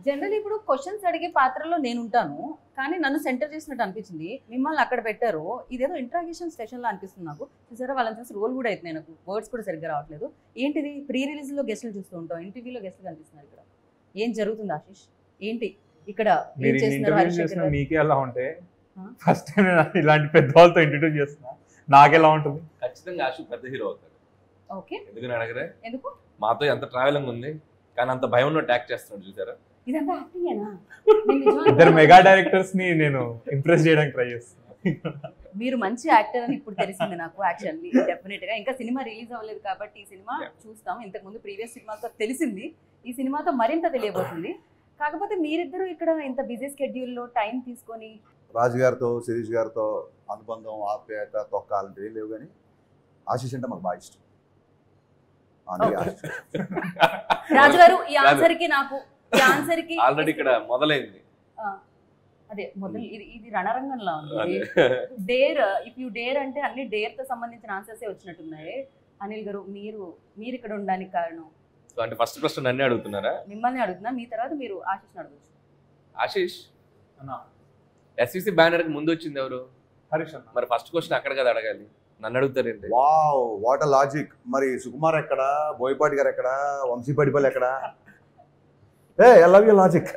General ఇప్పుడు questions అడిగే పాత్రలో నేను ఉంటాను కానీ నన్ను సెంటర్ చేసినట్టు అనిపించింది మిమ్మల్ని అక్కడ పెట్టారు ఇదేదో ఇంట్రాగేషన్ సెషన్ లా అనిపిస్తుంది నాకు చూసారా వాళ్ళని చూసి రోల్ కూడా అవుతుంది నాకు వర్డ్స్ కూడా సరిగ్గా రావట్లేదు ఏంటిది ప్రీ రిలీజ్ లో గెస్టులు చూస్తూ ఉంటాం ఇంటర్వ్యూలో గెస్టులు కనిపిస్తున్నారు ఇక్కడ ఏం జరుగుతుంది ఆశీష్ ఏంటి ఇక్కడ ఏం మీరు చేస్తున్నారు ఇంటర్వ్యూ హరీష్ శంకర్ చేసిన గారు? మీకే ఎలా ఉంటే ఆ? ఫస్ట్ టైం ఇలాంటి పెద్ద వాళ్ళతో ఇంట్రడ్యూస్ చేస్తున్నా నాకెలా ఉంటుంది ఖచ్చితంగా ఆశు పెద్ద హీరో అవుతాడు ఓకే ఎందుకని అడగరే ఎందుకు మాతో ఎంత ట్రావెలింగ్ ఉంది కానీ అంత భయం ఉన్నట్టు యాక్ట్ చేస్తున్నాడు చూసారా ఇదంతా యాక్టింగేనా నేను నిజంగా ఇద్దరు మెగా డైరెక్టర్స్ ని నేను ఇంప్రెస్ చేయడానికి ట్రై చేస్తున్నా మీరు మంచి యాక్టర్ అని ఇప్పుడు తెలిసింది నాకు యాక్చువల్లీ డెఫినెట్ గా ఇంకా సినిమా రిలీజ్ అవ్వలేదు కాబట్టి ఈ సినిమా Yeah. చూస్తాం ఇంతకు ముందు ప్రీవియస్ సినిమాతో తెలిసింది ఈ సినిమాతో మరింత తెలియబోతుంది కాకపోతే మీరిద్దరూ ఇక్కడ ఇంత బిజీ స్కెడ్యూల్లో టైం తీసుకొని రాజు గారితో శిరీష్ గారితో అనుబంధం ఆప్యాయత తొక్క అలాంటివి ఏం లేవు కానీ ఆశీష్ అంటే మాకు బాగా ఇష్టం అందుకే ఆశీష్. రాజుగారు ఈ కాదు. ఆన్సర్ కి నాకు ఈ ఆన్సర్ కి ఆల్రెడీ ఇక్కడ మొదలైంది ఆ, అదే మొదలు ఇది ఇది రణరంగంలా ఉంది అదే. డేర్ ఇఫ్ యూ డేర్ అంటే అన్ని డేర్ తో సంబంధించిన ఆన్సర్స్ వచ్చినట్టున్నాయి అనిల్ గారు మీరు మీరు ఇక్కడ ఉండడానికి కారణం సో అంటే ఫస్ట్ ప్రశ్న నన్నే అడుగుతున్నారా మిమ్మల్ని అడుగుతున్నా మీ తర్వాత మీరు ఆశిష్ని అడగచ్చు ఆశీష్ అన్నా ఎస్విసి బ్యానర్ కి ముందు వచ్చింది ఎవరు హరీష్ అన్న మరి ఫస్ట్ క్వశ్చన్ అక్కడ కదా అడగాలి నన్ను అడుగుతారేంటి వావ్ వాట్ అ లాజిక్ మరి సుకుమార్ ఎక్కడ బోయపాటి గారు ఎక్కడ వంశీపాటిపల్లి ఎక్కడ ఏ I love you logic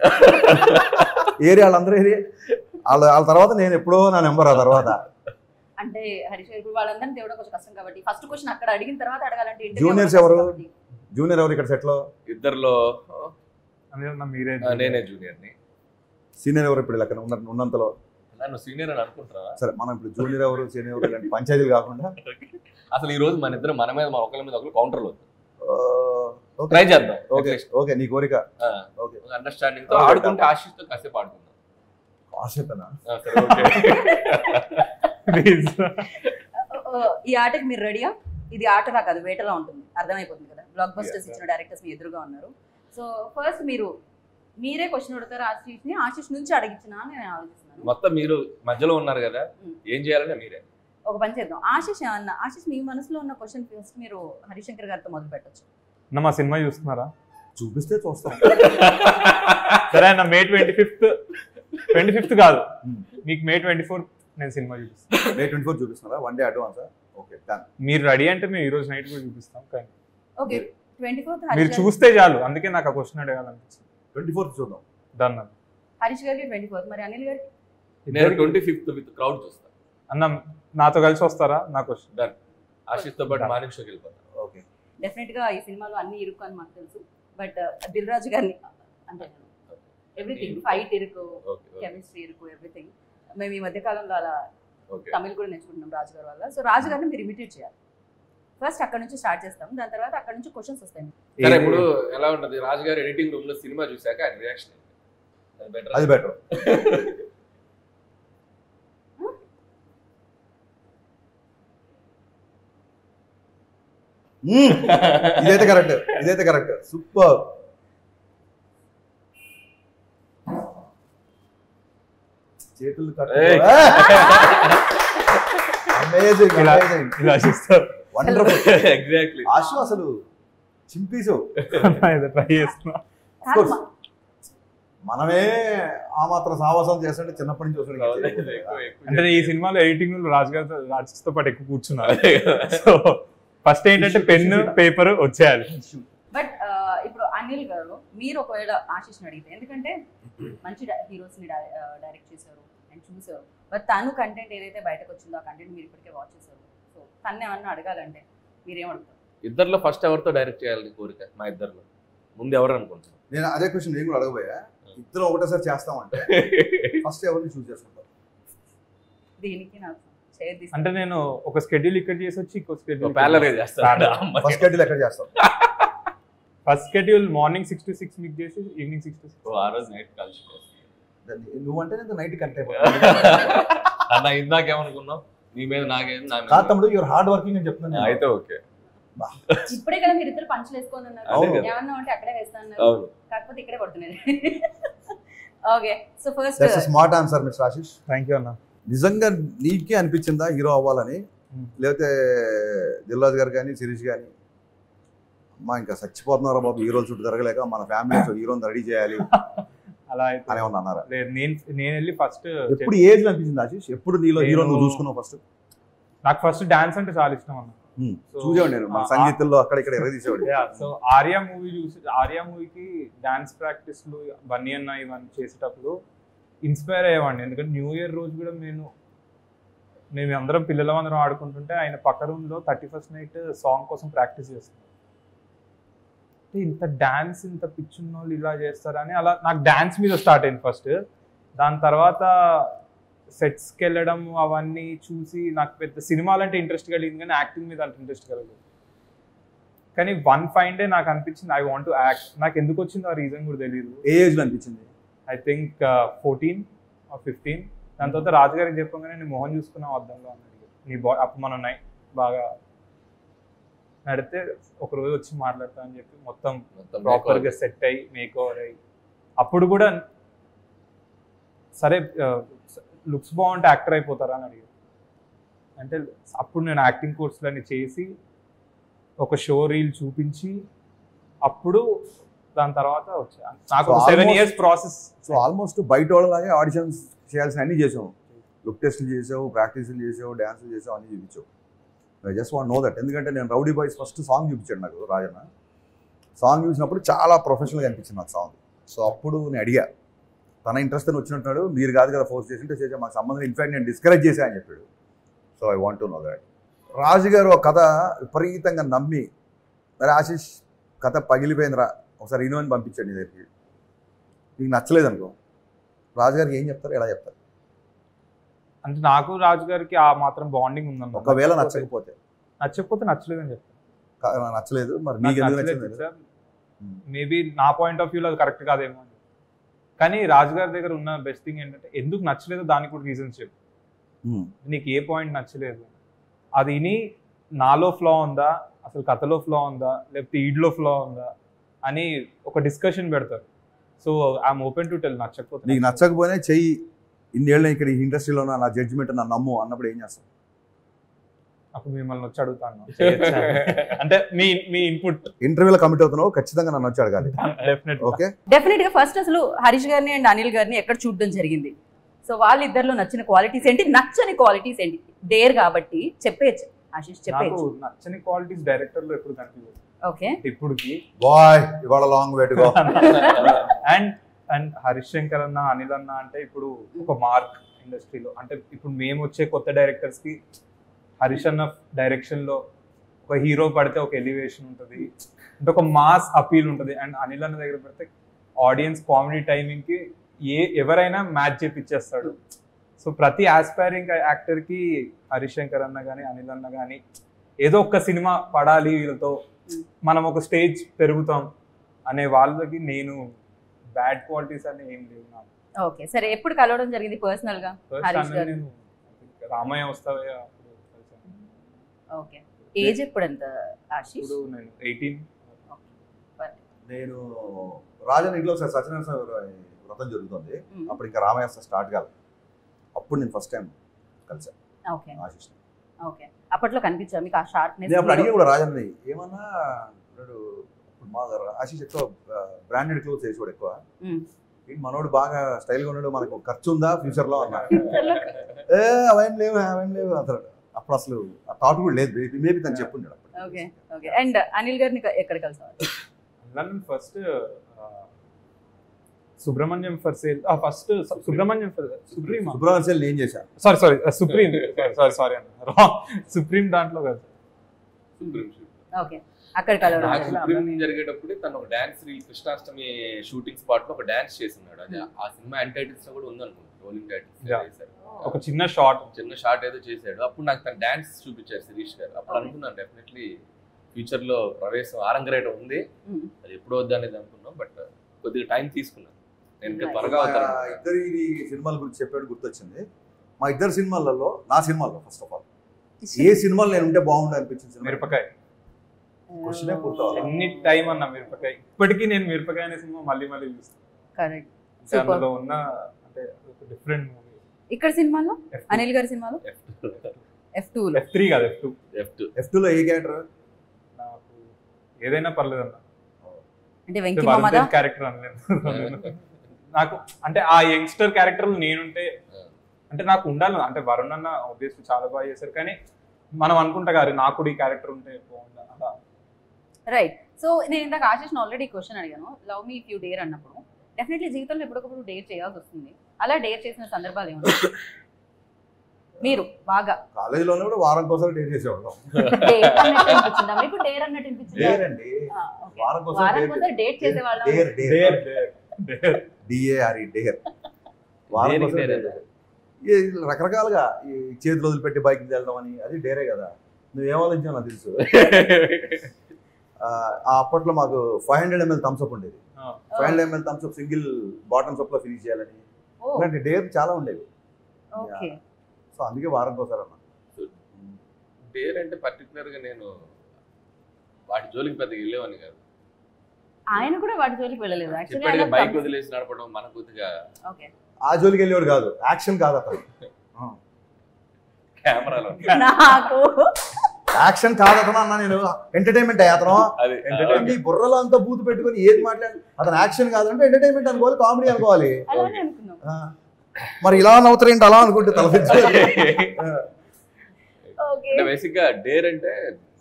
area వాళ్ళందరూ ఏరియా వాళ్ళ వాళ్ళ తర్వాత నేను ఎప్పుడో నా నెంబర్ ఆ తర్వాత అంటే హరీష్ గారు ఇప్పుడు వాళ్ళందరినీ తేవడం కొంచెం కష్టం కాబట్టి ఫస్ట్ క్వశ్చన్ అక్కడ అడిగిన తర్వాత అడగాలంటే interview Juniors అవ్వడం ఎవరు? కష్టం కాబట్టి. జూనియర్ ఎవరు ఇక్కడ సెట్లో ఇద్దరులో అనిల్ అన్న మీరే ఆ, నేనే జూనియర్ ని సీనియర్ ఎవరు ఇప్పుడు లెక్కన ఉన్న ఉన్నంతలో నన్ను సీనియర్ అని అనుకుంటున్నా సరే మనం ఇప్పుడు జూనియర్ ఎవరు సీనియర్ ఎవరు ఇలాంటి పంచాయతీలు కాకుండా అసలు ఈ రోజు మన ఇద్దరు మన మీద మన ఒకరి మీద ఒకరు కౌంటర్లు ఆ, ఓకే. ట్రై చేద్దాం ఓకే ఓకే నీ కోరిక ఓకే అండర్స్టాండింగ్ తో Okay. ఆడుకుంటే ఆశీష్ తో కాసేపు ఆడుకుందాం ఆశతనా ఆ, సరే ఓకే ప్లీజ్ ఆ, ఈ ఆటకి మీరు రెడీయా ఇది ఆటలా కాదు వేటలా ఉంటుంది అర్థమైపోతుంది కదా బ్లాక్ బస్టర్స్ Yeah. ఇచ్చిన డైరెక్టర్స్ మీ ఎదురుగా ఉన్నారు సో ఫస్ట్ మీరు మీరే క్వశ్చన్ అడుగుతారు ఆశీష్ ని ఆశీష్ నుంచి అడిగించిన అని నేను ఆలోచిస్తున్నాను మొత్తం మీరు మధ్యలో ఉన్నారు కదా Mm. ఏం చేయాలంటే మీరే ఒక పని చేద్దాం ఆశీష్ అన్న ఆశీష్ మీ మనసులో ఉన్న క్వశ్చన్ ఫస్ట్ మీరు హరిశంకర్ గారితో మొదలు పెట్టచ్చు అన్న మా సినిమా చూస్తున్నారా చూపిస్తే చూస్తాం సరే అన్న May twenty fifth twenty fifth కాదు Hmm. మీకు మే ట్వంటీ ఫోర్త్ నేను సినిమా చూపిస్తాను మే ట్వంటీ ఫోర్ చూపిస్తున్నారా one day advance okay done మీరు రెడీ అంటే మేము ఈ రోజు నైట్ కూడా చూపిస్తాం కానీ ఓకే ట్వంటీ ఫోర్త్ మీరు హరీష్ చూస్తే చాలు అందుకే నాకు ఆ క్వశ్చన్ అడగాలనిపించింది ట్వంటీ ఫోర్త్ చూద్దాం డన్ అన్న హరీష్ గారికి ట్వంటీ ఫోర్త్ మరి అనిల్ గారికి నేను ఇద్దరికి- ట్వంటీ ఫిఫ్త్ విత్ క్రౌడ్ చూస్తాను అన్న నాతో కలిసి వస్తారా నా క్వశ్చన్ డన్ ఆశీష్ తో పాటు మార్నింగ్ షోకి వెళ్ళిపోతాను ఓకే డెఫినెట్ గా ఈ సినిమాలో అన్ని ఇరుకు అని మాకు తెలుసు బట్ దిల్ రాజు గారిని అంటే ఎవ్రీథింగ్ ఫైట్ ఇరుకు ఓకే కెమిస్ట్రీ ఇరుకు ఎవ్రీథింగ్ మేము ఈ మధ్య కాలంలో అలా ఓకే తమిళ్ కూడా నేర్చుకుంటున్నాం రాజు గారి వల్ల సో రాజు గారిని మీరు ఇమిటేట్ చేయాలి ఫస్ట్ అక్కడ నుంచి స్టార్ట్ చేస్తాం దాని తర్వాత అక్కడ నుంచి క్వశ్చన్స్ వస్తాయి సరే ఇప్పుడు ఎలా ఉంటది రాజు గారు ఎడిటింగ్ రూమ్ లో సినిమా చూసాక ఆయన రియాక్షన్ అది బెటర్ అది బెటర్ ఇదైతే కరెక్ట్ ఇదైతే కరెక్ట్ సూపర్ చేతులు ఏయ్. అమేజింగ్ ఇలా- అమేజింగ్ ఇలా చూస్తారు వండర్ఫుల్ ఎగ్జాక్ట్లీ ఆశు అసలు చింపేసావు ట్రై చేస్తున్నా కాదు course. మా- మనమే ఆ మాత్రం సావాసం చేస్తుంటే చిన్నప్పటి నుంచి చూస్తున్నాం అంటే ఈ సినిమాలో ఎడిటింగ్ రాజు గారితో రాజుతో పాటు ఎక్కువ కూర్చున్నారు సో ఫస్ట్ ఏంటంటే పెన్ పేపర్ వచ్చేయాలి బట్ ఆ, ఇప్పుడు అనిల్ గారు మీరు ఒకవేళ ఆశీష్ని అడిగితే ఎందుకంటే మంచి హీరోస్ ని డైరెక్ట్ చేశారు అండ్ చూసారు బట్ తను కంటెంట్ ఏదైతే బయటకు వచ్చిందో ఆ కంటెంట్ మీరు ఇప్పటికే వాచ్ చేశారు సో తను ఏమన్నా అడగాలంటే మీరేం అడుగుతారు ఇద్దర్లో ఫస్ట్ ఎవరితో డైరెక్ట్ చేయాలి కోరిక మా ఇద్దర్లో ముందు ఎవరు అనుకుంటున్నాను నేను అదే క్వశ్చన్ నేను కూడా అడగబోయా ఇద్దరం ఒకటేసారి చేస్తామంటే ఫస్ట్ ఎవరిని చూస్ చేసుకుంటాం దీనికి నాకు షేర్ తీసుకు అంటే నేను ఒక స్కెడ్యూల్ ఇక్కడ చేసి వచ్చి ఇంకో స్కెడ్యూల్ ప్యాలర్ చేస్తాను ఫస్ట్ గడ్డీలు ఎక్కడ చేస్తాం first schedule morning six to six మీకు చేసి ఈవినింగ్ సిక్స్ టు సిక్స్ ఆ రోజు నైట్ కలిసి దాన్ని- నువ్వంటే నేను నైట్ కనెక్ట్ అయిపోతాను అన్న ఇందాకేమనుకున్నావు నీ మీద నాకేం నా మీద కాదు తమ్ముడు యువర్ హార్డ్ వర్కింగ్ అని చెప్తున్నాను నేను. అయితే ఓకే ఇప్పుడే కదా మీరు ఇద్దరు పంచులు వేసుకొని ఉన్నారు అవును. ఏమన్నా ఉంటే అక్కడే వేస్తాను అవును కాకపోతే ఇక్కడే పడుతున్నారు okay so first that's smart answer mister Ashish thank you అన్న నిజంగా నీకే అనిపించిందా హీరో అవ్వాలని Hmm. లేకపోతే దిల్రాజ్ గారు కానీ శిరీష్ కానీ అమ్మా ఇంకా చచ్చిపోతున్నారా బాబు హీరోలు చుట్టూ తిరగలేక మన ఫ్యామిలీ హీరోని రెడీ చేయాలి అలా అయితే అని ఏమన్నా అన్నారా లేదు నేను నేను వెళ్ళి ఫస్ట్ ఎప్పుడు ఏజ్ అనిపించింది ఆశీష్ ఎప్పుడు నీలో హీరో నువ్వు నేను- చూసుకున్నావు ఫస్ట్ నాకు ఫస్ట్ డాన్స్ అంటే చాలా ఇష్టం అన్న So, చూసేవాడు నేను మన ఆ- సంగీతంలో అక్కడ ఇక్కడ ఎరగదీసేవాడు సో ఆర్యా మూవీ చూసి ఆర్యా మూవీకి డాన్స్ ప్రాక్టీస్లు బన్నీ అన్న ఇవన్నీ చేసేటప్పుడు ఇన్స్పైర్ అయ్యేవాడిని ఎందుకంటే న్యూ ఇయర్ రోజు కూడా నేను మేము అందరం పిల్లలం అందరం ఆడుకుంటుంటే ఆయన పక్క రూమ్లో థర్టీ ఫస్ట్ నైట్ సాంగ్ కోసం ప్రాక్టీస్ చేస్తున్నాం అంటే ఇంత డాన్స్ ఇంత పిచ్చున్న వాళ్ళు ఇలా చేస్తారని అలా నాకు డాన్స్ మీద స్టార్ట్ అయింది ఫస్ట్ దాని తర్వాత సెట్స్కి వెళ్ళడం అవన్నీ చూసి నాకు పెద్ద సినిమాలు అంటే ఇంట్రెస్ట్ కలిగింది కానీ యాక్టింగ్ మీద అంత ఇంట్రెస్ట్ కలగలేదు కానీ వన్ ఫైన్ డే నాకు అనిపించింది ఐ వాంట్ టు యాక్ట్ నాకు ఎందుకు వచ్చిందో ఆ రీజన్ కూడా తెలియదు ఏ ఏజ్ లో అనిపించింది ఐ థింక్ ఫోర్టీన్ ఫిఫ్టీన్ దాని తర్వాత రాజుగారికి చెప్పగానే నేను మొహం చూసుకున్నావు అద్దంలో అన్నాడు నీ బా అప్పుడు మనం నై బాగా నడితే ఒక రోజు వచ్చి మాట్లాడతా అని చెప్పి మొత్తం మొత్తం ప్రాపర్ గా సెట్ అయ్యి మేక్ ఓవర్ అయ్యి అప్పుడు కూడా సరే లుక్స్ బాగుంటే యాక్టర్ అయిపోతారా అని అడిగారు అంటే అప్పుడు నేను యాక్టింగ్ కోర్సులన్నీ చేసి ఒక షో రీల్ చూపించి అప్పుడు దాని తర్వాత వచ్చా నాకు So seven almost- years process so almost బయట వాళ్ళలాగే ఆడిషన్స్ చేయాల్సిన అన్ని చేసావు లుక్ టెస్ట్లు చేసావు ప్రాక్టీస్లు చేసావు డ్యాన్సులు చేసావు అన్ని చూపించావు I just want know that ఎందుకంటే నేను రౌడీ బాయ్స్ ఫస్ట్ సాంగ్ చూపించాడు నాకు రాజన్న సాంగ్ చూసినప్పుడు చాలా ప్రొఫెషనల్గా అనిపించింది నాకు సాంగ్ సో అప్పుడు నేను అడిగా తన ఇంట్రెస్ట్ అని వచ్చినట్టు మీరు కాదు కదా ఫోర్స్ చేసింటే చేసా మాకు సంబంధం ఇన్ఫాక్ట్ నేను డిస్కరేజ్ చేశా అని చెప్పాడు so I want to know that Raju గారు ఒక కథ విపరీతంగా నమ్మి మరి ఆశీష్ కథ పగిలిపోయిందిరా ఒకసారి ఇనో అని పంపించాడు నీ దగ్గరికి నీకు నచ్చలేదు అనుకో రాజుగారికి ఏం చెప్తారు ఎలా చెప్తారు అంటే నాకు రాజు గారికి ఆ మాత్రం బాండింగ్ ఉందన్న ఒకవేళ నచ్చకపోతే నచ్చకపోతే నచ్చలేదు అని చెప్తాను కా- నచ్చలేదు మరి మీకు ఎందుకు నచ్చలేదు సార్ మేబీ నా పాయింట్ ఆఫ్ వ్యూలో అది కరెక్ట్ కాదేమో అని కానీ రాజు గారి దగ్గర ఉన్న బెస్ట్ థింగ్ ఏంటంటే ఎందుకు నచ్చలేదు దానికి కూడా రీజన్స్ చెప్పు ఉమ్. నీకు ఏ పాయింట్ నచ్చలేదు అది విని నాలో ఫ్లా ఉందా అసలు కథలో ఫ్లా ఉందా లేకపోతే ఈడ్లో ఫ్లా ఉందా అని ఒక డిస్కషన్ పెడతారు so I'm open to tell నచ్చకపోతే నీకు నచ్చలేదు. నచ్చకపోయినా చెయ్యి ఇన్నేళ్ళు ఇక్కడ ఈ ఇండస్ట్రీలో ఉన్న నా జడ్జిమెంట్ నా నమ్ము అన్నప్పుడు ఏం చేస్తావు అప్పుడు మిమ్మల్ని వచ్చి అడుగుతాను చేయొచ్చా? అంటే మీ మీ ఇన్పుట్ ఇంటర్వ్యూలో కమిట్ అవుతున్నావు ఖచ్చితంగా నన్ను వచ్చి అడగాలి డెఫినెట్ ఓకే డెఫినెట్ గా ఫస్ట్ అసలు హరీష్ గారిని అండ్ అనిల్ గారిని ఎక్కడ చూడడం జరిగింది సో వాళ్ళిద్దరిలో నచ్చిన క్వాలిటీస్ ఏంటి నచ్చని క్వాలిటీస్ ఏంటి డేర్ కాబట్టి చెప్పేయచ్చు ఆశీష్ నాకు చెప్పేయచ్చు నచ్చని క్వాలిటీస్ డైరెక్టర్ లో ఎప్పుడు కనిపించదు ఓకే ఇప్పుడుకి బాయ్ ఇవాళ లాంగ్ వేటుకో అండ్ అండ్ హరీష్ శంకర్ అన్న అనిల్ అన్న అంటే ఇప్పుడు ఒక మార్క్ ఇండస్ట్రీలో అంటే ఇప్పుడు మేము వచ్చే కొత్త డైరెక్టర్స్ కి హరీష్ అన్న డైరెక్షన్ లో ఒక హీరో పడితే ఒక ఎలివేషన్ ఉంటుంది అంటే ఒక మాస్ అపీల్ ఉంటుంది అండ్ అనిల్ అన్న దగ్గర పెడితే ఆడియన్స్ కామెడీ టైమింగ్ కి ఏ ఎవరైనా మ్యాచ్ చేపిచ్చేస్తాడు సో ప్రతి ఆస్పైరింగ్ యాక్టర్ కి హరీష్ శంకర్ అన్న కానీ అనిల్ అన్న కానీ ఏదో ఒక్క సినిమా పడాలి వీళ్ళతో మనం ఒక స్టేజ్ పెరుగుతాం అనే వాళ్ళకి నేను బ్యాడ్ క్వాలిటీస్ అని ఏం లేవు నాకు ఓకే సరే ఎప్పుడు కలవడం జరిగింది పర్సనల్ గా ఫస్ట్ హరీష్ అన్న గారు. నేను రామయ్య వస్తావే అప్పుడు కలిసాను. ఓకే ఏజ్ ఎప్పుడు ఎంత ఆశీష్ ఇప్పుడు నేను ఎయిటీన్ నేను రాజన్ ఇంట్లో ఒకసారి సత్యనారాయణ స్వామి వ్రతం జరుగుతుంది మ్మ్. అప్పుడు ఇంకా రామయ్య స్టార్ట్ కాదు అప్పుడు నేను ఫస్ట్ టైం కలిసాను ఓకే ఆశిష్ ఓకే అప్పట్లో కనిపించా మీకు ఆ షార్ప్నెస్ నేను అప్పుడు అడిగి కూడా రాజన్ని ఏమన్నా ఇప్పుడు ఇప్పుడు మా ఆశీష్ ఎక్కువ బ్రాండెడ్ క్లోత్స్ వేసేవాడు ఎక్కువ మ్మ్. ఏంటి మనోడు బాగా స్టైల్గా ఉన్నాడు మనకు ఖర్చు ఉందా ఫ్యూచర్లో అన్నా ఏ అవేం లేవు అవేం లేవు అతను అప్పుడు అసలు ఆ థాట్ కూడా లేదు మేబీ తను చెప్పున్నాడు అప్పుడు ఓకే ఓకే అండ్ అనిల్ గారిని ఎక్కడ కలిసారు నన్ను first Subrahmanyam for sale first Subrahmanyam for Supreme Subrahmanyam sale నేను చేశాను sorry sorry Supreme sorry sorry అన్న సుప్రీం దాంట్లో కాదు ఓకే అక్కడ కలవడం నాకు జరిగింది. సుప్రీం జరిగేటప్పుడే తను ఒక dance reel Krishnashtami shooting spot లో ఒక డాన్స్ చేస్తున్నాడు అది ఆ సినిమా ఎంటైటిల్స్ లో కూడా ఉందనుకుంటా రోలింగ్ Yeah. టైటిల్స్ ఒక చిన్న షార్ట్ చిన్న షార్ట్ ఏదో చేశాడు అప్పుడు నాకు తన డాన్స్ చూపించారు శిరీష్ గారు అప్పుడు Okay. అనుకున్నాను డెఫినెట్లీ ఫ్యూచర్ లో ప్రవేశం ఆరంగరేట ఉంది మ్మ్. అది ఎప్పుడు వద్దు అనేది అనుకున్నాం బట్ కొద్దిగా టైం తీసుకున్నాను నేను ఇంకా Nice. త్వరగా మా అవుతాను ఇద్దరి సినిమాల గురించి చెప్పాడు గుర్తొచ్చింది మా ఇద్దరు సినిమాలలో నా సినిమాల్లో ఫస్ట్ ఆఫ్ ఆల్ ఏ సినిమాలు నేను ఉంటే బాగుండు అనిపించింది సినిమా మిరపకాయ క్వశ్చనే పూర్తవాలి ఎన్ని టైం అన్న మిరపకాయ ఇప్పటికీ నేను మిరపకాయ అనే సినిమా మళ్ళీ మళ్ళీ చూస్తాను కరెక్ట్ అంటే Super. అందులో ఉన్న అంటే ఒక డిఫరెంట్ మూవీ ఇక్కడ సినిమాలో అనిల్ గారి సినిమాలో ఎఫ్ టూ లో ఎఫ్ త్రీ కాదు F two F two F లో ఏ క్యారెక్టర్ నాకు ఏదైనా పర్లేదు అన్న అంటే వెంకి మామదా క్యారెక్టర్ అనలేదు నాకు అంటే ఆ యంగ్స్టర్ క్యారెక్టర్ నేనుంటే అంటే నాకు ఉండాలి అంటే వరుణ్ అన్న ఆబ్వియస్లీ చాలా బాగా చేశారు కానీ మనం అనుకుంటా గారు నాకు కూడా ఈ క్యారెక్టర్ ఉంటే బాగుందా అలా రైట్ సో నేను ఇందాక ఆశిష్ని ఆల్రెడీ క్వశ్చన్ అడిగాను love me if you dare అన్నప్పుడు డెఫినెట్లీ జీవితంలో ఎప్పటికప్పుడు డేర్ చేయాల్సి వస్తుంది అలా డేర్ చేసిన సందర్భాలు ఏమన్నా మీరు బాగా కాలేజీలోనే కూడా వారం కోసం డేట్ చేసేవాళ్ళం డేర్ అన్నట్టు అనిపించిందా మీకు డేర్ అన్నట్టు అనిపించిందా డేర్ అండి ఆ, okay. వారం కోసం వారం date. కోసం డేట్ చేసే వాళ్ళం dare dare dare dare dare D A R E dare వారం దేనికి కోసం dare date. ఈ రకరకాలుగా ఈ చేతులు వదిలిపెట్టి బైక్ మీద వెళ్దాం అని అది డేరే కదా నువ్వేం ఆలోచించావు నాకు తెలుసు ఆ ఆ అప్పట్లో మాకు ఫైవ్ హండ్రెడ్ ఎంఎల్ థమ్స్అప్ ఉండేది five hundred ML Thums Up single bottoms up లో ఫినిష్ చేయాలని ఓ ఇలాంటి డేర్ చాలా ఉండేవి ఓకే సో అందుకే వారం కోసారి అన్న డేర్ అంటే పర్టికులర్ గా నేను వాటి జోలికి పెద్దగా వెళ్ళేవాడిని కాదు ఆయన కూడా వాటి జోలికి వెళ్ళలేదు చెప్పాడుగా బైక్ యాక్చువల్లీ వదిలేసి నడపడం మన కొద్దిగా ఓకే ఆ జోలికి వెళ్ళేవాడు కాదు యాక్షన్ కాదు అతను కెమెరాలో నాకు యాక్షన్ కాదు అతను అన్న నేను ఎంటర్టైన్మెంట్ అయ్యా అతను అది ఎంటర్టైన్మెంట్ ఈ బుర్రలో అంతా బూతు పెట్టుకొని ఏది మాట్లాడి అతను యాక్షన్ కాదంటే ఎంటర్టైన్మెంట్ అనుకోవాలి కామెడీ అనుకోవాలి అలానే అనుకున్నాం ఆ. మరి ఇలా నవ్వుతారేంటి అలా అనుకుంటే తలపించి ఓకే అంటే బేసిక్ గా డేర్ అంటే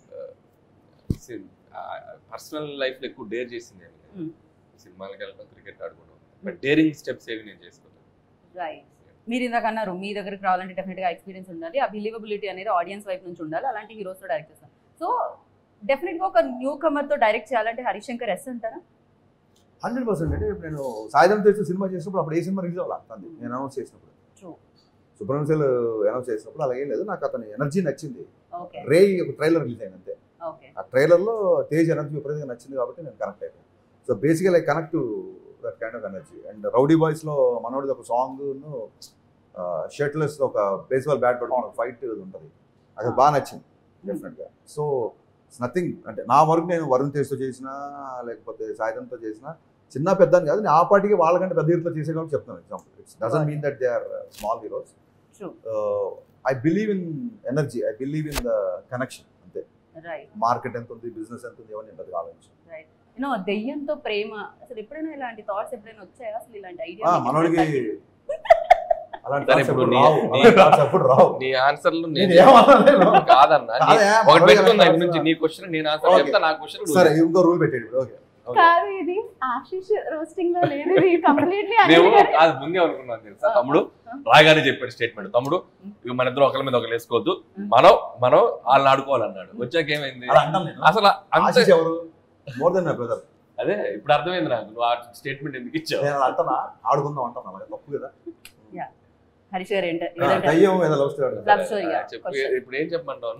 పర్సనల్ లైఫ్ లో ఎక్కువ డేర్ చేసింది ఏమి లేదు. Hmm. సినిమాలకు వెళ్ళడం క్రికెట్ ఆడుకోవడం బట్ డేరింగ్ స్టెప్స్ ఏవి నేను చేసుకోలేదు రైట్ మీరు ఇందాక అన్నారు మీ దగ్గరికి రావాలంటే డెఫినెట్ గా ఎక్స్పీరియన్స్ ఉండాలి ఆ బిలీవబిలిటీ అనేది ఆడియన్స్ వైపు నుంచి ఉండాలి అలాంటి హీరోస్ తో డైరెక్ట్ చేస్తాం సో డెఫినెట్ గా ఒక న్యూ కమర్ తో డైరెక్ట్ చేయాలంటే హరిశంకర్ ఎస్ అంటారా హండ్రెడ్ పర్సెంట్ అంటే ఇప్పుడు నేను సాయుధం చేసి సినిమా చేసినప్పుడు అప్పుడు ఏ సినిమా రిలీజ్ అవ్వాలి అతను నేను అనౌన్స్ చేసినప్పుడు True. సుబ్రహ్మణ్యం అనౌన్స్ చేసినప్పుడు అలాగే లేదు నాకు అతని ఎనర్జీ నచ్చింది ఓకే రే ఒక ట్రైలర్ రిలీజ్ అయింది అంతే ఓకే ఆ ట్రైలర్లో తేజ్ ఎనర్జీ విపరీతంగా నచ్చింది కాబట్టి నేను కనెక్ట్ అయిపోయాను so basically I connect to that kind of energy and rowdy బాయ్స్లో మనోడిది ఒక సాంగ్ షర్ట్లెస్ ఒక బేస్బాల్ బ్యాట్ పట్టుకుని ఒక ఫైట్ ఉంటుంది అది బాగా నచ్చింది డెఫినెట్గా సో ఇట్స్ నథింగ్ అంటే నా వరకు నేను వరుణ్ తేజ్తో చేసినా లేకపోతే సాయిధంతో చేసినా చిన్న పెద్ద అని కాదు నేను ఆ పాటికి వాళ్ళకంటే పెద్ద హీరోతో చేసే కాబట్టి చెప్తాను example it's doesn't mean that they are small heroes True. I believe in energy I believe in the connection అంతే రైట్ మార్కెట్ ఎంత ఉంది బిజినెస్ ఎంత ఉంది ఇవన్నీ ఉంటుంది ఆలోచించి యూనో దెయ్యంతో ప్రేమ అసలు ఎప్పుడైనా ఇలాంటి థాట్స్ ఎప్పుడైనా వచ్చాయా అసలు ఇలాంటి ఆ, ఐడియా మనోడికి అలాంటి సరే, thoughts ఇప్పుడు ఎప్పుడు నీ- రావు నీ- అలాంటి thoughts ఎప్పుడు రావు నీ ఆన్సర్లు నేను నేను ఏమనలేను. కాదన్నా నీ- కాదే, ఒకటి మనోడికి పెట్టుకుంది అలాంటి ఆయన నుంచి thoughts నీ క్వశ్చన్ నేను ఆన్సర్ Okay. చెప్తా నా క్వశ్చన్ సరే ఇంకో రూల్ పెట్టేది ఇప్పుడు ఓకే కాదు ఇది ఆశీష్ రోస్టింగ్ లో లేదు ఇది కంప్లీట్లీ మేము అది ముందే అనుకున్నాను తెలుసా తమ్ముడు రాగానే చెప్పాడు స్టేట్మెంట్ తమ్ముడు ఇక మన ఇద్దరు ఒకరి మీద ఒకరు వేసుకోవద్దు మనం మనం వాళ్ళని ఆడుకోవాలన్నాడు వచ్చాక ఏమైంది అలా అంటాను నేను అసలు అంత ఆశీష్ ఎవరు మోర్ దెన్ మై బ్రదర్ అదే ఇప్పుడు అర్థమైంది నాకు నువ్వు ఆ స్టేట్మెంట్ ఎందుకు ఇచ్చావు నేను అలా అంటానా ఆడుకుందాం అంటాను అలాగే తప్పు కదా హరీష్ గారు ఏంట ఆ, దయ్యం ఏదో లవ్ స్టోరీ Love story, ఆ, yeah. చెప్పు Question. ఇప్పుడు ఏం చెప్పమంటావు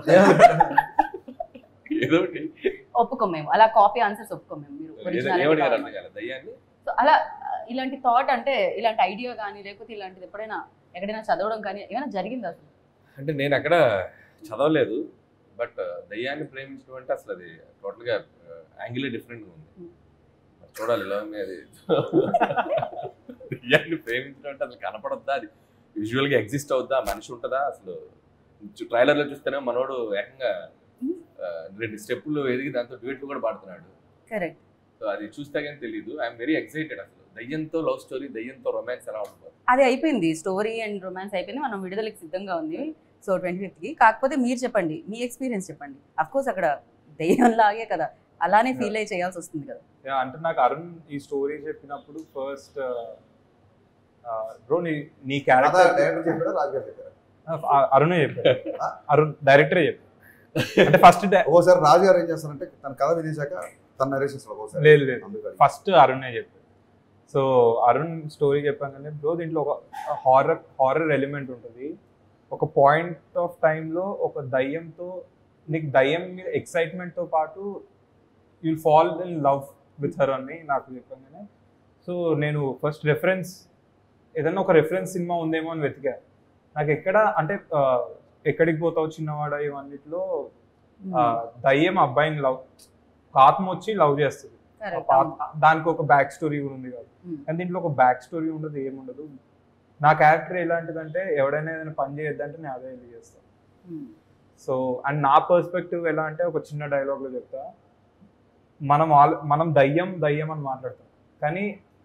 ఏదో ఒకటి ఒప్పుకోం మేము అలా కాపీ ఆన్సర్స్ ఒప్పుకోం మేము మీరు ఏదో- originality ఏమడిగారు కావాలి. అర్థం కాలేదు దయ్యాన్ని సో అలా ఆ, ఇలాంటి థాట్ అంటే ఇలాంటి ఐడియా కానీ లేకపోతే ఇలాంటిది ఎప్పుడైనా ఎక్కడైనా చదవడం కానీ ఏమైనా జరిగిందా అసలు అంటే నేను అక్కడ చదవలేదు బట్ దయ్యాన్ని ప్రేమించడం అంటే అసలు అది టోటల్ గా యాంగిలే డిఫరెంట్ గా ఉంది Hmm. మరి చూడాలి ఇలా ఉంది అది దయ్యాన్ని ప్రేమించడం అంటే అసలు కనపడొద్దా అది విజువల్ గా ఎగ్జిస్ట్ అవుద్దా మనిషి ఉంటుందా అసలు ట్రైలర్ లో చూస్తేనే మనోడు ఏకంగా ఆ, రెండు స్టెప్పులు ఎదిగి దాంతో డ్యూట్లు కూడా పాడుతున్నాడు కరెక్ట్ సో అది చూస్తే కానీ తెలియదు ఐఎమ్ వెరీ ఎక్సైటెడ్ అసలు దయ్యంతో లవ్ స్టోరీ దయ్యంతో రొమాన్స్ ఎలా ఉంటుంది అది అయిపోయింది స్టోరీ అండ్ రొమాన్స్ అయిపోయింది మనం విడుదలకి సిద్ధంగా ఉంది సో ట్వంటీ ఫిఫ్త్కి కాకపోతే మీరు చెప్పండి మీ ఎక్స్పీరియన్స్ చెప్పండి అఫ్ కోర్స్ అక్కడ దెయ్యం లాగే కదా అలానే ఫీల్ అయ్యి చేయాల్సి వస్తుంది కదా యా, అంటే నాకు అరుణ్ ఈ స్టోరీ చెప్పినప్పుడు ఫస్ట్ బ్రో నీ నీ క్యారెక్టర్ డైరెక్టర్ చెప్పాడా రాజు గారు చెప్పారా అరుణే చెప్పాడు అరుణ్ డైరెక్టరే చెప్పాడు అంటే ఫస్ట్ ఒక్కోసారి రాజు గారు ఏం చేస్తారంటే తన కథ వినేశాక తన నరేషన్ ఒక్కోసారి లేదు లేదు అందుకని ఫస్ట్ అరుణే చెప్పాడు సో అరుణ్ స్టోరీ చెప్పాగానే బ్రో దీంట్లో ఒక హారర్ హారర్ ఎలిమెంట్ ఉంటుంది ఒక పాయింట్ ఆఫ్ టైంలో ఒక దయ్యంతో నీకు దయ్యం మీద ఎక్సైట్మెంట్తో పాటు you'll fall in love with her అని నాకు చెప్పగానే సో నేను ఫస్ట్ రెఫరెన్స్ ఏదైనా ఒక రెఫరెన్స్ సినిమా ఉందేమో అని వెతికా నాకు ఎక్కడ అంటే ఆ, ఎక్కడికి పోతావు చిన్నవాడ ఇవన్నిట్లో ఆ, దయ్యం అబ్బాయిని లవ్ ఆత్మ వచ్చి లవ్ చేస్తుంది ఆ Correct. పాత- దానికి ఒక బ్యాక్ స్టోరీ కూడా ఉంది కదా Hmm. కానీ దీంట్లో ఒక బ్యాక్ స్టోరీ ఉండదు ఏముండదు నా క్యారెక్టర్ ఎలాంటిదంటే ఎవడైనా ఏదైనా పని చేయొద్దంటే నేను అదే వెళ్ళి చేస్తాను Hmm. సో అండ్ నా పర్స్పెక్టివ్ ఎలా అంటే ఒక చిన్న డైలాగ్ లో చెప్తా మనం ఆల్ మనం దయ్యం దయ్యం అని మాట్లాడతాం కానీ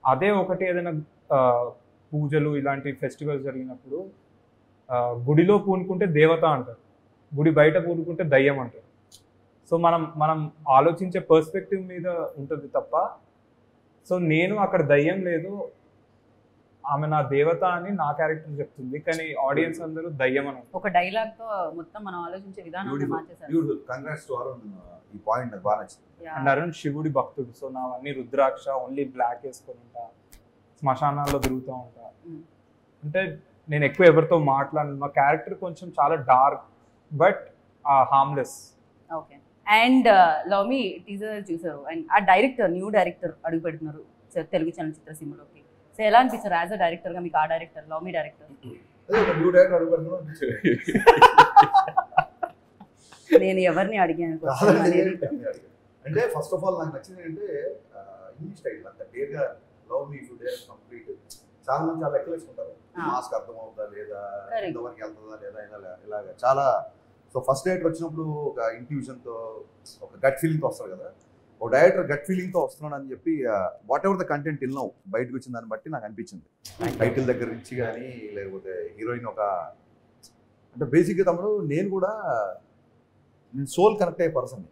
అదే ఒకటి ఏదైనా ఆ, పూజలు ఇలాంటి ఫెస్టివల్స్ జరిగినప్పుడు ఆ, గుడిలో పూనుకుంటే దేవత అంటారు గుడి బయట పూనుకుంటే దయ్యం అంటారు సో మనం మనం ఆలోచించే పర్స్పెక్టివ్ మీద ఉంటుంది తప్ప సో నేను అక్కడ దయ్యం లేదు ఆమె నా దేవత అని నా క్యారెక్టర్ చెప్తుంది కానీ ఆడియన్స్ అందరూ దయ్యం అని అంటారు. ఒక డైలాగ్ తో మొత్తం మనం ఆలోచించే విధానాన్ని Beautiful. మార్చేశారు బ్యూటిఫుల్ కంగ్రాట్స్ టు అరుణ్ ఈ పాయింట్ నాకు బాగా నచ్చింది Yeah. అండ్ అరుణ్ శివుడి భక్తుడు సో నావన్నీ రుద్రాక్ష ఓన్లీ బ్లాక్ వేసుకొని ఉంటా శ్మశానాల్లో తిరుగుతూ ఉంటా Mm. అంటే నేను ఎక్కువ ఎవరితో మాట్లాడను మా క్యారెక్టర్ కొంచెం చాలా dark but harmless okay and love me teaser చూసారు అండ్ ఆ డైరెక్టర్ న్యూ డైరెక్టర్ అడుగు పెడుతున్నారు సో తెలుగు చలనచిత్ర సీమలోకి సో ఎలా అనిపిస్తారు యాజ్ అ డైరెక్టర్ గా మీకు ఆ డైరెక్టర్ లవ్ మీ డైరెక్టర్ అదే ఒక న్యూ డైరెక్టర్ అడుగు పెడుతున్నాం అనిపించింది. నేను ఎవరిని అడిగాను question కాదండి. అనేది. అంటే ఫస్ట్ ఆఫ్ ఆల్ నాకు నచ్చింది ఏంటంటే ఇంగ్లీష్ స్టైల్ అంత డేర్గా love me to dare complete చాలా మంది చాలా లెక్కలు వేసుకుంటారు ఆ. మాస్క్ అర్థం అవుతుందా లేదా Correct. ఎంతవరకు వెళ్తుందా లేదా ఇలా ఇలాగ చాలా సో ఫస్ట్ డైరెక్టర్ వచ్చినప్పుడు ఒక ఇంట్యూషన్తో ఒక గట్ ఫీలింగ్తో వస్తారు కదా ఒక డైరెక్టర్ గట్ ఫీలింగ్తో వస్తున్నాడు అని చెప్పి వాట్ ఎవర్ ద కంటెంట్ ఇల్నావు బయటకు వచ్చిన దాన్ని బట్టి నాకు అనిపించింది టైటిల్ దగ్గర నుంచి కానీ లేకపోతే హీరోయిన్ ఒక అంటే బేసిక్గా తమ్ముడు నేను కూడా నేను సోల్ కనెక్ట్ అయ్యే పర్సన్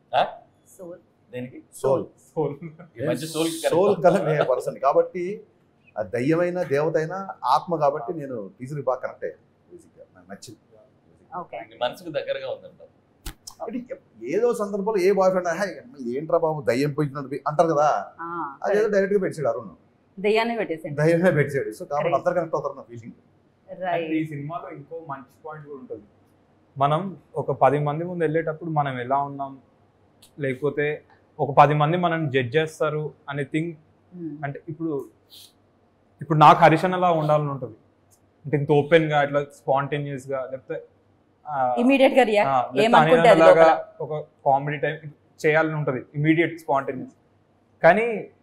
సో దేనికి సోల్ సోల్ ఈ మధ్య సోల్ సోల్ కనెక్ట్ అయ్యే పర్సన్ కాబట్టి ఆ దయ్యమైన దేవత అయినా ఆత్మ కాబట్టి నేను టీచర్కి బాగా కనెక్ట్ అయ్యాను బేసిక్గా నాకు నచ్చింది ఓకే మనసుకు దగ్గరగా ఉందంట అంటే ఏదో సందర్భంలో ఏ బాయ్ ఫ్రెండ్ హాయ్ ఏంట్రా బాబు దయ్యం పోయినట్టు అంటారు కదా అదేదో డైరెక్ట్ గా పెట్టాడు అరుణ్ దయ్యాన్ని పెట్టేసండి దయ్యమే పెట్టాడు సో కాబట్టి Correct. అందరు కనెక్ట్ అవుతారు నా ఫీలింగ్ అండ్ రైట్ ఈ సినిమాలో ఇంకో మంచి పాయింట్ కూడా ఉంటుంది మనం ఒక పది మంది ముందు వెళ్ళేటప్పుడు మనం ఎలా ఉన్నాం లేకపోతే ఒక పది మంది మనం జడ్జ్ చేస్తారు అనే థింగ్ అంటే ఇప్పుడు ఇప్పుడు నాకు హరిషన్ అలా ఉండాలని ఉంటుంది అంటే ఇంత ఓపెన్ గా ఇట్లా స్పాంటేనియస్ గా లేకపోతే ఆ, ఇమీడియట్ గా ఆ, రియాక్ట్ లేకపోతే ఏమనుకుంటే అది అనిల్ లాగా లోపల. ఒక కామెడీ టైప్ చేయాలని ఉంటుంది ఇమీడియట్ స్పాంటేనియస్ కానీ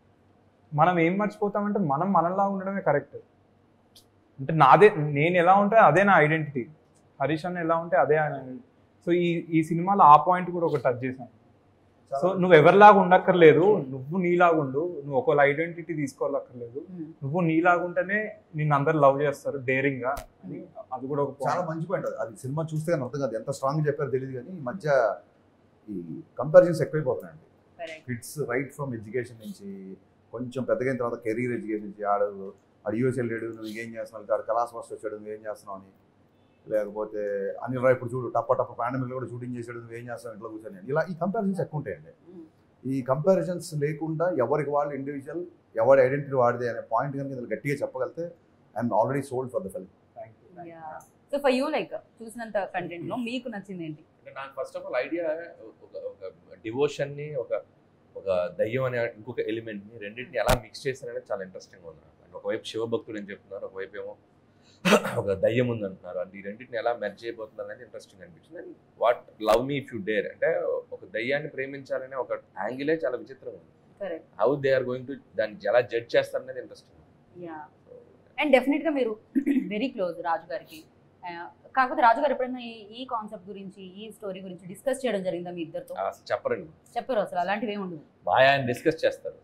మనం ఏం మర్చిపోతామంటే మనం మనలా ఉండడమే కరెక్ట్ అంటే నాదే నేను ఎలా ఉంటే అదే నా ఐడెంటిటీ హరీష్ అన్న ఎలా ఉంటే అదే ఆయన సో ఈ ఈ సినిమాలో ఆ పాయింట్ కూడా ఒక టచ్ చేశాను సో నువ్వు ఎవరిలాగా ఉండక్కర్లేదు నువ్వు నీలాగా ఉండు నువ్వు ఒకళ్ళ ఐడెంటిటీ తీసుకోవాలక్కర్లేదు Hmm. నువ్వు నీలాగా ఉంటేనే నిన్ను అందరు లవ్ చేస్తారు డేరింగ్ గా అని అది కూడా ఒక చాలా point. మంచి పాయింట్ అది సినిమా చూస్తే కానీ అర్థం కాదు ఎంత స్ట్రాంగ్ చెప్పారో తెలియదు కానీ ఈ మధ్య ఈ కంపారిజన్స్ ఎక్కువైపోతున్నాయండి Correct. Kids right from education నుంచి కొంచెం పెద్దగా అయిన తర్వాత కెరీర్ ఎడ్యుకేషన్ నుంచి ఆడు ఆడు యూఎస్ వెళ్ళాడు నువ్వు ఏం చేస్తున్నావు ఆడు కలాస్ మాస్టర్ వచ్చాడు నువ్వు ఏం చేస్తున్నావు అని లేకపోతే అనిల్ రాయ్ ఇప్పుడు చూడు టప్ప టప్ప పాండమిక్ కూడా షూటింగ్ చేసాడు నువ్వు ఏం చేస్తావు ఇంట్లో కూర్చొని అని. ఇలా ఈ కంపారిజన్స్ ఎక్కువ ఉంటాయండి Hmm. ఈ కంపారిజన్స్ లేకుండా ఎవరికి వాళ్ళు ఇండివిజువల్ ఎవరి ఐడెంటిటీ వాడిదే అనే పాయింట్ కనుక ఇందులో గట్టిగా చెప్పగలితే I'm already sold for the film Thank you, thank you. Yeah. So for you like చూసినంత కంటెంట్ లో మీకు నచ్చింది ఏంటి అంటే నాకు ఫస్ట్ ఆఫ్ ఆల్ ఐడియా ఒక ఒక డివోషన్ ని ఒక ఒక దయ్యం అనే ఇంకొక ఎలిమెంట్ ని రెండింటిని ఎలా మిక్స్ చేశారనేది చాలా ఇంట్రెస్టింగ్ ఉంది నాకు. అంటే ఒకవైపు శివభక్తుడు అని చెప్తున్నారు ఒకవైపు ఏమో ఒక దయ్యం ఉంది అంటున్నారు అంటే ఈ రెండింటిని ఎలా మెర్జ్ చేయబోతున్నారు అనేది ఇంట్రెస్టింగ్ అనిపించింది and what love me if you dare అంటే ఒక దయ్యాన్ని ప్రేమించాలనే ఒక యాంగిలే చాలా విచిత్రంగా ఉంది correct how they are going to దాన్ని ఎలా జడ్జ్ చేస్తారనేది ఇంట్రెస్టింగ్ యా అండ్ డెఫినెట్ గా మీరు వెరీ క్లోజ్ రాజు గారికి ఆ, కాకపోతే రాజు గారు ఎప్పుడైనా ఈ ఈ కాన్సెప్ట్ గురించి ఈ స్టోరీ గురించి డిస్కస్ చేయడం జరిగిందా మీ ఇద్దరితో చెప్పరండి చెప్పారు అసలు అలాంటివి ఏమి ఉండదు మాయా అని డిస్కస్ చేస్తారు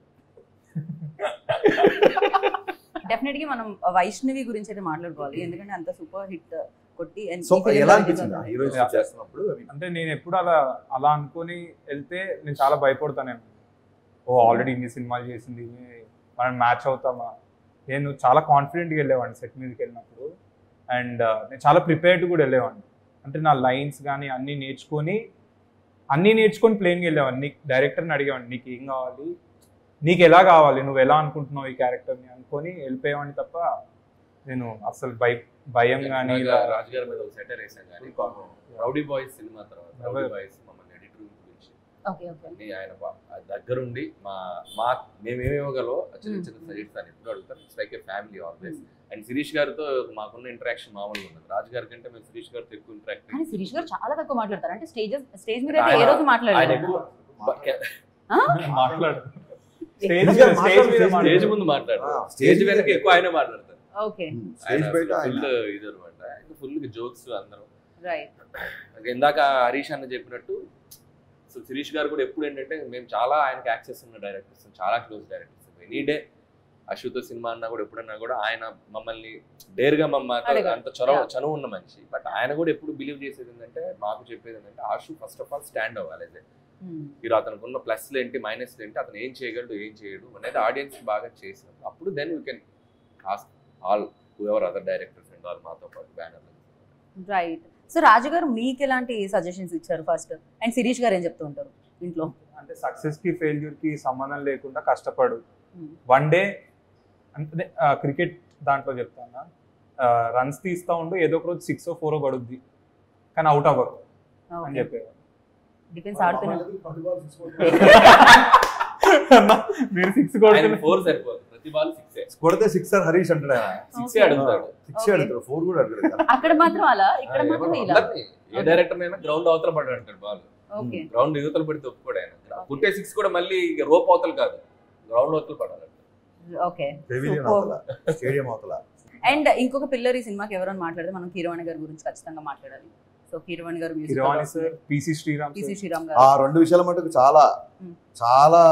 డెఫినెట్ గా మనం వైష్ణవి గురించి అయితే మాట్లాడుకోవాలి ఎందుకంటే అంత సూపర్ హిట్ కొట్టి and సో ఈ film ఎలా లో అనిపించింది నిజంగా- హీరోయిన్స్ Yeah. చేస్తున్నప్పుడు I mean, అంటే నేను ఎప్పుడు అలా అలా అనుకొని వెళ్తే నేను చాలా భయపడతాను ఓ ఆల్రెడీ ఇన్ని సినిమాలు చేసింది మనం మ్యాచ్ అవుతామా నేను చాలా కాన్ఫిడెంట్గా వెళ్ళేవాడిని సెట్ మీదకి వెళ్ళినప్పుడు అండ్ నేను చాలా ప్రిపేర్డ్ కూడా వెళ్ళేవాడిని అంటే నా లైన్స్ కానీ అన్నీ నేర్చుకొని అన్నీ నేర్చుకొని ప్లేన్గా వెళ్ళేవాడిని నీకు డైరెక్టర్ని అడిగేవాడిని నీకు ఏం కావాలి నీకు ఎలా కావాలి నువ్వు ఎలా అనుకుంటున్నావు ఈ క్యారెక్టర్ని అనుకొని వెళ్ళిపోయేవాడిని తప్ప నేను అసలు భయ భయం కానీ ఇలా రాజుగారి మీద ఒక సెటర్ వేసాం కానీ రౌడీ బాయ్స్ సినిమా తర్వాత రౌడీ బాయ్స్ మమ్మల్ని ఎడిటర్ గురించి ఓకే ఓకే అన్ని ఆయన బా- ఆ దగ్గరుండి మా మా మేమేమి ఇవ్వగలో చిన్న చిన్న Mm. సజెస్ట్ అని ఎప్పుడు అడుగుతారు it's like a family always and Sirish గారితో మాకున్న ఇంటరాక్షన్ మామూలుగా ఉన్నది రాజు గారి కంటే మేము శిరీష్ గారితో ఎక్కువ ఇంటరాక్ట్ కానీ శిరీష్ గారు చాలా తక్కువ మాట్లాడతారు అంటే స్టేజ్ స్టేజ్ మీద అయితే ఏ ఆయన- రోజు ఆయన మాట్లాడలేదు ఎక్కువ ఆ? మాట్లాడు స్టేజ్ స్టేజ్ మీద స్టేజ్ మీద మాట్లాడు, స్టేజ్ మాట్లాడు. ముందు మాట్లాడతారు ఆ, స్టేజ్ మీద వెనక ఎక్కువ ఆయన మాట్లాడతారు ఓకే స్టేజ్ బయట ఆయన ఫుల్ ఇది అనమాట ఫుల్ జోక్స్ అందరం రైట్ ఇంకా ఇందాక హరీష్ అన్న చెప్పినట్టు సో శిరీష్ గారు కూడా ఎప్పుడు ఏంటంటే మేము చాలా ఆయనకి యాక్సెస్ ఉన్న డైరెక్టర్స్ చాలా క్లోజ్ డైరెక్టర్స్ ఎనీ డే అశుతో సినిమా అన్నా కూడా ఎప్పుడన్నా కూడా ఆయన మమ్మల్ని డేర్గా మమ్మ అడగడు. అంత చొరవ Yeah. చనువు ఉన్న మనిషి బట్ ఆయన కూడా ఎప్పుడు బిలీవ్ చేసేది ఏంటంటే మాకు చెప్పేది ఏంటంటే Ashu first of all stand అవ్వాలి అదే ఉమ్. మీరు అతనికి ఉన్న ప్లస్లు ఏంటి మైనస్లు ఏంటి అతను ఏం చేయగలడు ఏం చేయడు అనేది ఆడియన్స్ బాగా చేసినాం అప్పుడు then you can ask all whoever other directors and all మాతో పాటు బ్యానర్ రైట్ సో రాజు గారు మీకు ఎలాంటి సజెషన్స్ ఇచ్చారు ఫస్ట్ అండ్ శిరీష్ గారు ఏం చెప్తూ ఉంటారు ఇంట్లో అంటే సక్సెస్ కి ఫెయిల్యూర్ కి సంబంధం లేకుండా కష్టపడు Hmm. వన్ డే అంటే క్రికెట్ దాంట్లో చెప్తాను రన్స్ తీస్తా ఉండు ఏదో ఒక రోజు సిక్స్ ఫోర్ పడుద్ది కానీ అవుట్ అవ్వరు అని చెప్పేవారు డిఫెన్స్ ఆడుతున్నారు అన్న, మీరు సిక్స్ ఆయన కొడుతున్నారు ఫోర్ సరిపోదు ప్రతి బాల్ సిక్స్ కొడితే సిక్సర్ హరీష్ అంటాడు ఆయన సిక్స్ Okay. అడుగుతాడు సిక్స్ Okay. అడుగుతాడు ఫోర్ కూడా అడుగుతాడు కదా. అక్కడ మాత్రం అలా ఇక్కడ ఆయన మాత్రం ఎవరు ఇలా అందరినీ, ఏ డైరెక్టర్ అయినా గ్రౌండ్ అవతల పడ్డాడు అంటాడు బాల్ ఓకే గ్రౌండ్ యువతలు పడితే ఒప్పుకోడు ఆయన పుట్టే సిక్స్ కూడా మళ్ళీ రోప్ అవతలు కాదు గ్రౌండ్ అవతలు పడాలి ఓకే పెవిలియన్ Superb. అవతల స్టేడియం అవతల అండ్ ఇంకొక పిల్లర్ ఈ సినిమాకి ఎవరైనా మాట్లాడితే మనం కీరవాణి గారి గురించి ఖచ్చితంగా మాట్లాడాలి సో కీరవాణి గారు Keeravani sir PC Sriram PC sir Sriram ఆ గారు రెండు విషయాల మటుకు చాలా Hmm. చాలా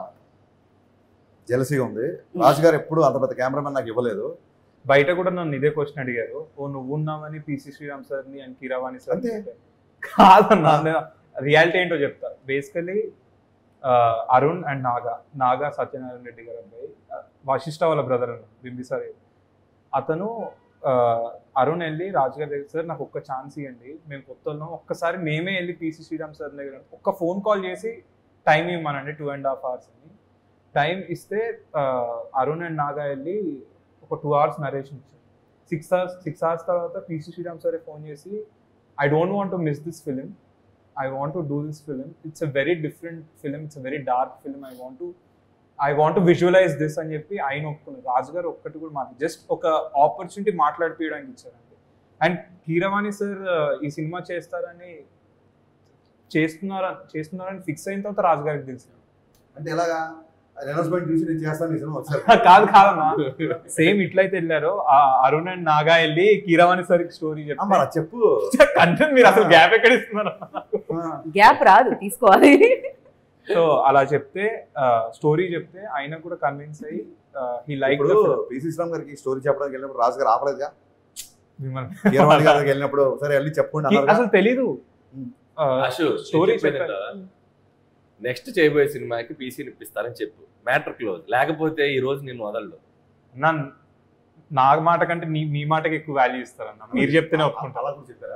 జలసీగా ఉంది రాజు గారు ఎప్పుడు అంత పెద్ద కెమెరామెన్ నాకు ఇవ్వలేదు బయట కూడా నన్ను ఇదే క్వశ్చన్ అడిగారు ఓ నువ్వు ఉన్నావని పిసి శ్రీరామ్ సార్ ని అండ్ కిరవాణి సార్ అంతే. కాదన్నా రియాలిటీ ఏంటో చెప్తా బేసికలీ అరుణ్ అండ్ నాగా నాగా సత్యనారాయణ రెడ్డి గారు అబ్బాయి ఆ, వశిష్ఠ వాళ్ళ బ్రదర్ అన్న బింబిసారి అతను ఆ, అరుణ్ వెళ్ళి రాజు గారి దగ్గర సార్ నాకు ఒక్క ఛాన్స్ ఇవ్వండి మేము కొత్త వాళ్ళం ఒక్కసారి మేమే వెళ్ళి పిసి శ్రీరామ్ సార్ దగ్గర ఒక్క ఫోన్ కాల్ చేసి టైం ఇవ్వమనండి టూ అండ్ హాఫ్ అవర్స్ అని టైం ఇస్తే ఆ, అరుణ్ అండ్ నాగా వెళ్ళి ఒక టూ అవర్స్ నరేషన్ ఇచ్చారు సిక్స్ అవర్స్ సిక్స్ అవర్స్ తర్వాత పిసి శ్రీరామ్ సార్ ఫోన్ చేసి I don't want to miss this film I want to do this film it's a very different film it's a very dark film I want to I want to visualise this అని చెప్పి ఆయన ఒప్పుకున్నారు రాజు గారు ఒక్కటి కూడా మాకు just ఒక opportunity మాట్లాడిపోయడానికి ఇచ్చారండి అండ్ కీరవాణి సార్ ఈ సినిమా చేస్తారని చేస్తున్నారా చేస్తున్నారని ఫిక్స్ అయిన తర్వాత రాజు గారికి తెలిసి అంటే ఎలాగా అనౌన్స్మెంట్ చూసి నేను చేస్తాను ఈ సినిమా ఒకసారి కాదు కాదమ్మా సేమ్ ఇట్లయితే వెళ్ళారు ఆ అరుణ్ అండ్ నాగా వెళ్ళి కీరవాణి సార్ స్టోరీ ఆ, మరి చెప్పి అది చెప్పు కంటెంట్ మీరు అసలు గ్యాప్ ఎక్కడ ఇస్తున్నారు ఆ, గ్యాప్ రాదు తీసుకోవాలి సో అలా చెప్తే స్టోరీ చెప్తే ఆయన కూడా కన్విన్స్ అయ్యి హీ లైక్ ఇప్పుడు పిసి శ్రీరామ్ గారికి స్టోరీ చెప్పడానికి వెళ్ళినప్పుడు రాజు గారు ఆపలేదుగా మిమ్మల్ని కీరవాణి గారికి వెళ్ళినప్పుడు సరే వెళ్ళి చెప్పుకోండి అన్నారు అసలు తెలీదు Hmm. Ashu story story next చేయబోయే సినిమాకి పీసీ ఇప్పిస్తారని చెప్పు మ్యాటర్ క్లోజ్ లేకపోతే ఈ రోజు నేను వదలడు నన్ను నా మాట కంటే నీ మీ మాటకి ఎక్కువ వాల్యూ ఇస్తారన్న మీరు చెప్తేనే ఒప్పుకుంటా అలా కూడా చెప్పారా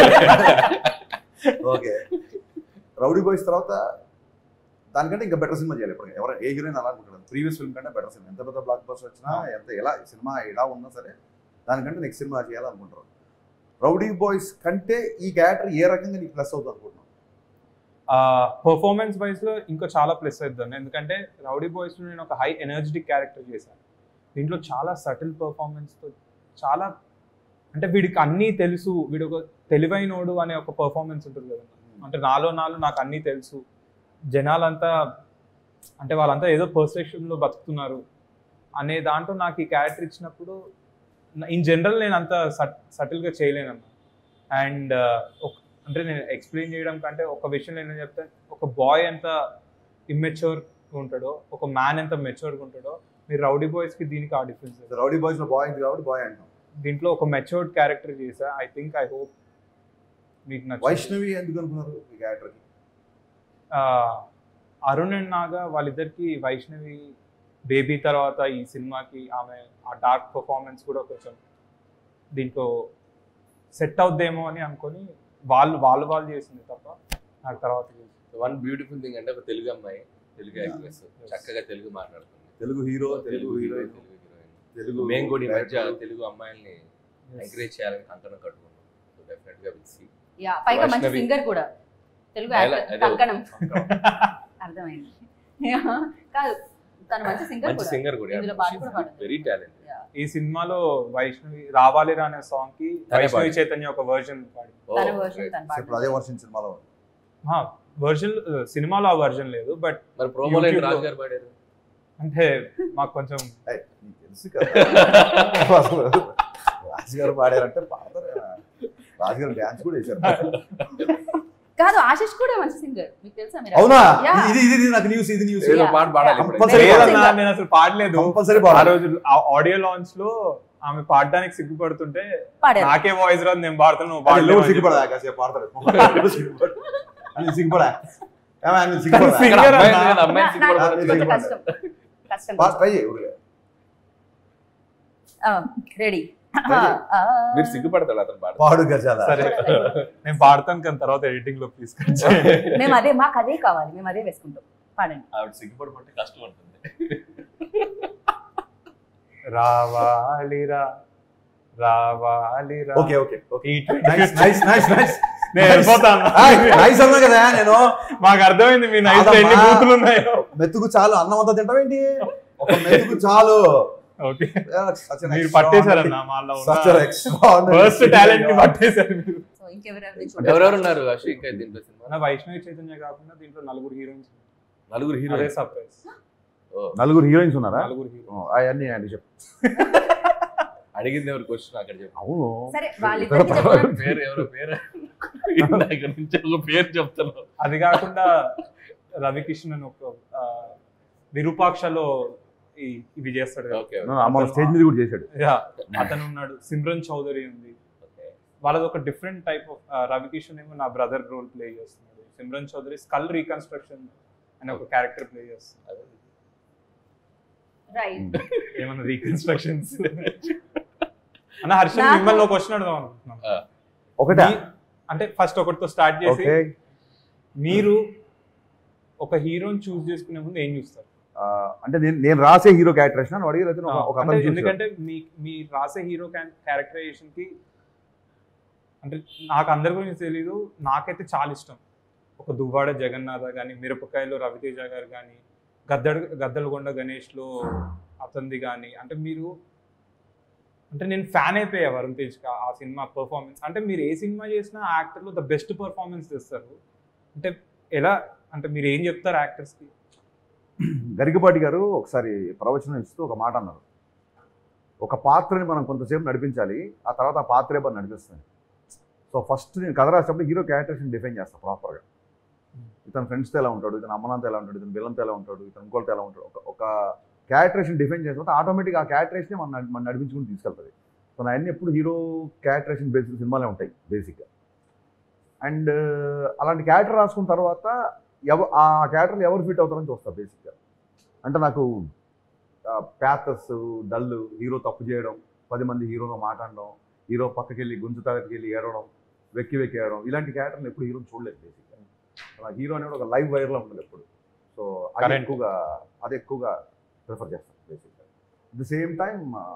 ఓకే రౌడీ బాయ్స్ తర్వాత దానికంటే ఇంకా బెటర్ సినిమా చేయాలి ఇప్పుడు ఎవరు ఏ హీరోయిన్ అలా అనుకుంటారు ప్రీవియస్ ఫిల్మ్ కంటే బెటర్ సినిమా ఎంత పెద్ద బ్లాక్ బస్టర్ వచ్చినా ఎంత ఎలా సినిమా ఎలా ఉన్నా సరే దానికంటే నెక్స్ట్ సినిమా చేయాలనుకుంటారు రౌడీ బాయ్స్ కంటే ఈ క్యారెక్టర్ ఏ రకంగా నీకు ప్లస్ అవుతుంది అనుకుంటున్నావు పర్ఫార్మెన్స్ వైజ్ లో ఇంకా చాలా ప్లస్ అవుతుంది ఎందుకంటే రౌడీ బాయ్స్ లో నేను ఒక హై ఎనర్జెటిక్ క్యారెక్టర్ చేశాను దీంట్లో చాలా సటిల్ పర్ఫార్మెన్స్ తో చాలా అంటే వీడికి అన్నీ తెలుసు వీడు ఒక తెలివైనోడు అనే ఒక పర్ఫార్మెన్స్ ఉంటుంది కదా అంటే నాలో నాలో నాకు అన్నీ తెలుసు జనాలంతా అంటే వాళ్ళంతా ఏదో perception లో బతుకుతున్నారు అనే దాంట్లో నాకు ఈ క్యారెక్టర్ ఇచ్చినప్పుడు ఇన్ జనరల్ నేను అంత సటిల్గా చేయలేను అన్న అండ్ అంటే నేను ఎక్స్ప్లెయిన్ చేయడం కంటే ఒక విషయం నేను చెప్తే ఒక బాయ్ ఎంత ఇమ్మెచ్యూర్ ఉంటాడో ఒక మ్యాన్ ఎంత మెచ్యూర్గా ఉంటాడో మీరు రౌడీ బాయ్స్కి దీనికి ఆ డిఫరెన్స్ రౌడీ బాయ్స్ లో బాయ్ ఉంది కాబట్టి బాయ్ అంటాం దీంట్లో ఒక మెచ్యూర్డ్ క్యారెక్టర్ చేసా ఐ థింక్ ఐ హోప్ మీకు నచ్చింది. వైష్ణవి ఎందుకు అనుకున్నారు ఈ క్యారెక్టర్కి ఆ, అరుణ్ అండ్ నాగా వాళ్ళిద్దరికి వైష్ణవి బేబీ తర్వాత ఈ సినిమాకి ఆమె ఆ డార్క్ పర్ఫార్మెన్స్ కూడా కొంచెం దీంట్లో సెట్ అవుద్దేమో అని అనుకొని వాళ్ళు వాళ్ళు వాళ్ళు చేసింది తప్ప నాకు తర్వాత చేసింది. వన్ బ్యూటిఫుల్ థింగ్ అంటే ఒక తెలుగు అమ్మాయి తెలుగు యాక్ట్రెస్ చక్కగా తెలుగు మాట్లాడుతుంది Telugu hero Telugu heroine Telugu heroine Telugu మేము కూడా ఈ మధ్య director. తెలుగు అమ్మాయిల్ని ఎంకరేజ్ చేయాలని కంకణం కట్టుకున్నాం సో డెఫినెట్ గా విల్ సీ యా పైగా మంచి వైష్ణవి. సింగర్ కూడా తెలుగు ఎలా- యాక్టర్ అదే. కంకణం అర్థమైంది యా, కాదు తను మంచి సింగర్ మంచి కూడా సింగర్ కూడా ఇందులో పాట కూడా పాడుతుంది. వెరీ టాలెంట్ ఈ సినిమాలో వైష్ణవి రావాలి రా అనే సాంగ్ కి తనే వైష్ణవి పాడింది. చైతన్య ఒక వర్జన్ పాడి తన వర్షన్ తన ఇప్పుడు అదే వర్షన్ సినిమాలో వర్జన్ సినిమాలో ఆ వర్జన్ లేదు బట్ మరి ప్రోమోలో ఏంటి YouTube లో- రాజు గారు పాడారు అంటే మాకు కొంచెం ఏయ్, నీకు తెలుసు కదా అసలు రాజు గారు పాడారంటే పాడతారు రాజు గారు డ్యాన్స్ కూడా వేశారు కాదు ఆశిష్ కూడా మంచి సింగర్ మీకు తెలుసా మీరు అవునా Yeah. ఇది ఇది ఇది నాకు న్యూస్ ఇది న్యూస్ ఏదో Yeah. పాట పాడాలి ఇప్పుడు. Compulsory లేదన్నా నేను అసలు పాడలేదు కంపల్సరీ ఆ రోజు ఆడియో లాంచ్ లో ఆమె పాడడానికి సిగ్గుపడుతుంటే పాడారు నాకే వాయిస్ రాదు నేను పాడుతాను నువ్వు పాడలేవు పాడలేవు అని సిగ్గుపడా కాసేపు పాడతాడు సిగ్గుపడు అని సిగ్గుపడా ఏమో ఆయన సిగ్గుపడా Singer ఇక్కడ అమ్మాయిని అన్నా. నేను అమ్మాయిని నా- సిగ్గుపడమని నాకు వచ్చాను. కొంచెం కష్టం కష్టం బా- ట్రై చేయి ఊరికే. రెడీ మీరు సిగ్గుపడతాడు అతను పాట పాడు గజాల సరే నేను పాడతాను కానీ తర్వాత ఎడిటింగ్ లో ప్లీజ్ మేము అదే మాకు అదే కావాలి మేము అదే వేసుకుంటాం పాడండి ఆవిడ సిగ్గుపడమంటే కష్టం ఉంటుంది రావాలిరా రావాలిరా ఓకే ఓకే ఓకే ఈ నైస్ నైస్ నైస్ నైస్ నేను వెళ్ళిపోతాను నైస్ అన్నా కదా నేను మాకు అర్థమైంది మీ నైట్ ఎన్ని కాదమ్మా. బూతులు ఉన్నాయో మెతుకు చాలు అన్నం అంతా తింటావేంటి ఒక మెతుకు చాలు ఓకే Such an మీరు extraordinary- పట్టేశారన్న మాలో such an extraordinary first thing. Talent ని పట్టేశారు మీరు సో ఇంకెవరెవరిని అంటే చూడండి ఎవరెవరు ఉన్నారు అశ్విన్ ఇంకా దీంట్లో సినిమా మన వైష్ణవి చైతన్య కాకుండా దీంట్లో నలుగురు హీరోయిన్స్ నలుగురు అదే హీరోయిన్స్ సర్ప్రైజ్ నలుగురు హీరోయిన్స్ ఉన్నారా నలుగురు హీరో అవన్నీ అండి చెప్పు అడిగింది ఎవరు క్వశ్చన్ అక్కడ చెప్పు అవును సరే వాళ్ళిద్దరికి చెప్పిన పేరు ఎవరో పేరు ఇందాక నుంచి ఒక పేరు చెప్తాను అది కాకుండా రవికిషన్ ఒక ఆ, విరూపాక్షలో ఈ- ఇవి చేస్తాడు కదా. ఓకే మన స్టేజ్ మీద కూడా చేశాడు యా, అతను ఉన్నాడు సిమ్రన్ చౌదరి ఉంది వాళ్ళది ఒక డిఫరెంట్ టైప్ ఆఫ్ రవికిషన్ ఏమో నా బ్రదర్ రోల్ ప్లే చేస్తున్నాడు సిమ్రన్ చౌదరి స్కల్ రీకన్స్ట్రక్షన్ అనే ఒక క్యారెక్టర్ ప్లే చేస్తున్నాడు రైట్ ఏమన్నా రీకన్స్ట్రక్షన్స్ అన్న హర్ష నాకు- మిమ్మల్ని ఒక క్వశ్చన్ అడుగుదాం అనుకుంటున్నాను ఒకటే మీ- అంటే ఫస్ట్ ఒకటితో స్టార్ట్ చేసి ఓకే మీరు ఒక హీరోని చూస్ చేసుకునే ముందు ఏం చూస్తారు ఆ, అంటే నేను నేను రాసే హీరో క్యారెక్టరేషన్ అని అడిగి అయితే ఒక అంటే అతను చూసాడు. ఎందుకంటే మీ మీ రాసే హీరో క్యారెక్టరైజేషన్ కి అంటే నాకు అందరి గురించి తెలీదు నాకైతే చాలా ఇష్టం ఒక దువ్వాడ జగన్నాథ కానీ మిరపకాయలో రవితేజ గారు కానీ గద్దడ గద్దలగొండ గణేష్లో అతనిది కానీ అంటే మీరు అంటే నేను ఫ్యాన్ అయిపోయా వరుణ్ తేజ్ కా- ఆ సినిమా పర్ఫార్మెన్స్ అంటే మీరు ఏ సినిమా చేసినా ఆ యాక్టర్లో ద బెస్ట్ పర్ఫార్మెన్స్ తెస్తారు అంటే ఎలా అంటే మీరు ఏం చెప్తారు యాక్టర్స్కి గరికపాటి గారు ఒకసారి ప్రవచనం ఇస్తూ ఒక మాట అన్నారు ఒక పాత్రని మనం కొంతసేపు నడిపించాలి ఆ తర్వాత ఆ పాత్రే మనం నడిపిస్తుంది సో ఫస్ట్ నేను కథ రాసేటప్పుడు హీరో క్యారెక్టర్స్ని డిఫైన్ చేస్తాను ప్రాపర్గా ఇతను ఫ్రెండ్స్తో ఎలా ఉంటాడు ఇతను అమ్మనాథతో ఎలా ఉంటాడు ఇతను విలన్తో ఎలా ఉంటాడు ఇతను ఇంకోటితో ఎలా ఉంటాడు ఒక ఒక క్యారెక్టరేషన్ డిఫైన్ చేసిన ఆటోమేటిక్ ఆ క్యారెక్టరేషనే మనం నడి- మనం నడిపించుకుని తీసుకెళ్తుంది సో నా అన్ని ఎప్పుడు హీరో క్యారెక్టరేషన్ బేసిక్ సినిమాలే ఉంటాయి బేసిక్గా అండ్ అలాంటి క్యారెక్టర్ రాసుకున్న తర్వాత ఎవ ఆ క్యారెక్టర్లు ఎవరు ఫిట్ అవుతారని చూస్తారు బేసిక్గా అంటే నాకు ప్యాథస్ డల్ హీరో తప్పు చేయడం పది మంది హీరోతో మాట్లాడడం హీరో పక్కకి వెళ్ళి గుంజు తరగతికి వెళ్ళి ఏడవడం వెక్కి వెక్కి ఏడవడం ఇలాంటి క్యారెక్టర్ని ఎప్పుడు హీరోని చూడలేదు బేసిక్గా నాకు హీరో అనేది ఒక లైవ్ వైర్లో ఉండదు ఎప్పుడు సో అది Current. ఎక్కువగా అది ఎక్కువగా ప్రిఫర్ చేస్తాను బేసిక్గా అట్ ద సేమ్ టైం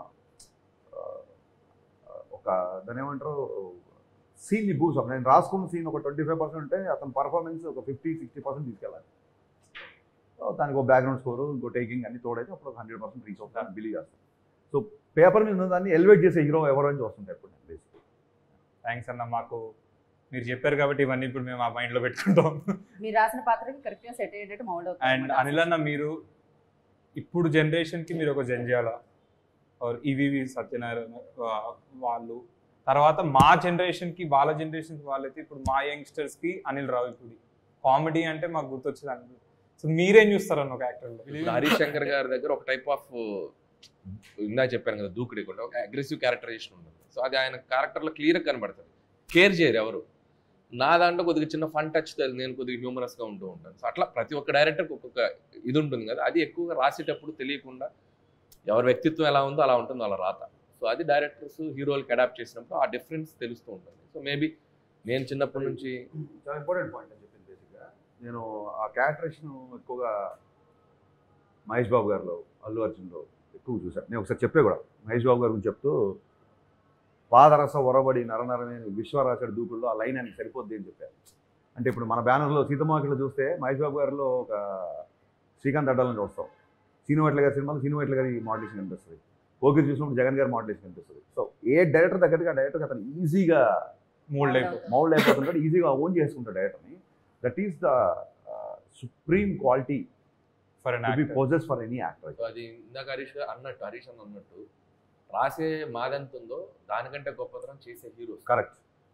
ఒక దాని ఏమంటారు సీన్ని బూస్ నేను రాసుకున్న సీన్ ఒక ట్వంటీ ఫైవ్ పర్సెంట్ ఉంటే అతని పర్ఫార్మెన్స్ ఒక ఫిఫ్టీ సిక్స్టీ పర్సెంట్ తీసుకెళ్ళాలి సో దానికి ఒక బ్యాక్గ్రౌండ్ స్కోర్ ఇంకో టేకింగ్ అన్ని తోడైతే అప్పుడు ఒక హండ్రెడ్ పర్సెంట్ రీచ్ అవుతాను బిలీవ్ చేస్తాను సో పేపర్ మీద ఉన్న దాన్ని ఎలివేట్ చేసే హీరో ఎవరు అని చూస్తుంటాయి ఇప్పుడు నేను బేసిక్ థ్యాంక్స్ అన్న మాకు మీరు చెప్పారు కాబట్టి ఇవన్నీ ఇప్పుడు మేము ఆ మైండ్లో పెట్టుకుంటాం మీరు రాసిన పాత్రకి కరెక్ట్ గా సెట్ అయ్యేటట్టు మౌల్డ్ అండ్ అనిల్ అన్న మీరు ఇప్పుడు జనరేషన్కి మీరు ఒక జంజాల ఆర్ ఈవీవి సత్యనారాయణ వా- వాళ్ళు తర్వాత మా జనరేషన్కి వాళ్ళ జనరేషన్కి వాళ్ళైతే ఇప్పుడు మా యంగ్స్టర్స్కి అనిల్ రావిపూడి కామెడీ అంటే మాకు గుర్తొచ్చేది అనిల్ సో మీరేం చూస్తారన్న ఒక ఇప్పుడు యాక్టర్లో హరీష్ శంకర్ గారి దగ్గర ఒక టైప్ ఆఫ్ ఇందా చెప్పాను కదా దూకుడి కూడా ఒక అగ్రెసివ్ క్యారెక్టరైజేషన్ ఉంటుంది సో అది ఆయన క్యారెక్టర్లో క్లియర్గా కనబడుతుంది కేర్ చేయరు ఎవరు నా దాంట్లో కొద్దిగా చిన్న ఫన్ టచ్ నేను కొద్దిగా హ్యూమరస్గా ఉంటూ ఉంటాను సో అట్లా ప్రతి ఒక్క డైరెక్టర్కి ఒక్కొక్క ఇది ఉంటుంది కదా అది ఎక్కువగా రాసేటప్పుడు తెలియకుండా ఎవరి వ్యక్తిత్వం ఎలా ఉందో అలా ఉంటుంది వాళ్ళ రాత సో అది డైరెక్టర్స్ హీరోలకి అడాప్ట్ చేసినప్పుడు ఆ డిఫరెన్స్ తెలుస్తూ ఉంటుంది సో మేబీ నేను చిన్నప్పటి నుంచి చాలా ఇంపార్టెంట్ పాయింట్ అని చెప్పింది బేసిక్గా నేను ఆ క్యారెక్టరేషన్ ఎక్కువగా మహేష్ బాబు గారిలో అల్లు అర్జున్లో ఎక్కువ చూశాను నేను ఒకసారి చెప్పే కూడా మహేష్ బాబు గారి గురించి చెప్తూ పాదరస ఒరబడి నరనరమే విశ్వరాశడి దూకుల్లో ఆ లైన్ ఆయనకి సరిపోద్ది అని చెప్పారు అంటే ఇప్పుడు మన బ్యానర్లో సీతమాకిలో చూస్తే మహేష్ బాబు గారిలో ఒక శ్రీకాంత్ అడ్డాలను చూస్తాం సీనివట్ల గారి సినిమాలో సీనివట్ల గారి మోడలేషన్ కనిపిస్తుంది ఓకే చూసినప్పుడు జగన్ గారి మోడలేషన్ కనిపిస్తుంది సో ఏ డైరెక్టర్ తగ్గట్టుగా డైరెక్టర్ అతను ఈజీగా మోల్డ్ అయిపోతుంది మౌల్డ్ అయిపోతుంటాడు ఈజీగా ఓన్ చేసుకుంటాడు డైరెక్టర్ని that is the supreme quality for an to be actor possess for any actor so అది ఇందాక హరీష్ గారు అన్నట్టు హరీష్ అన్న అన్నట్టు రాసే మాదెంత ఉందో దానికంటే గొప్పతనం చేసే హీరోస్ కరెక్ట్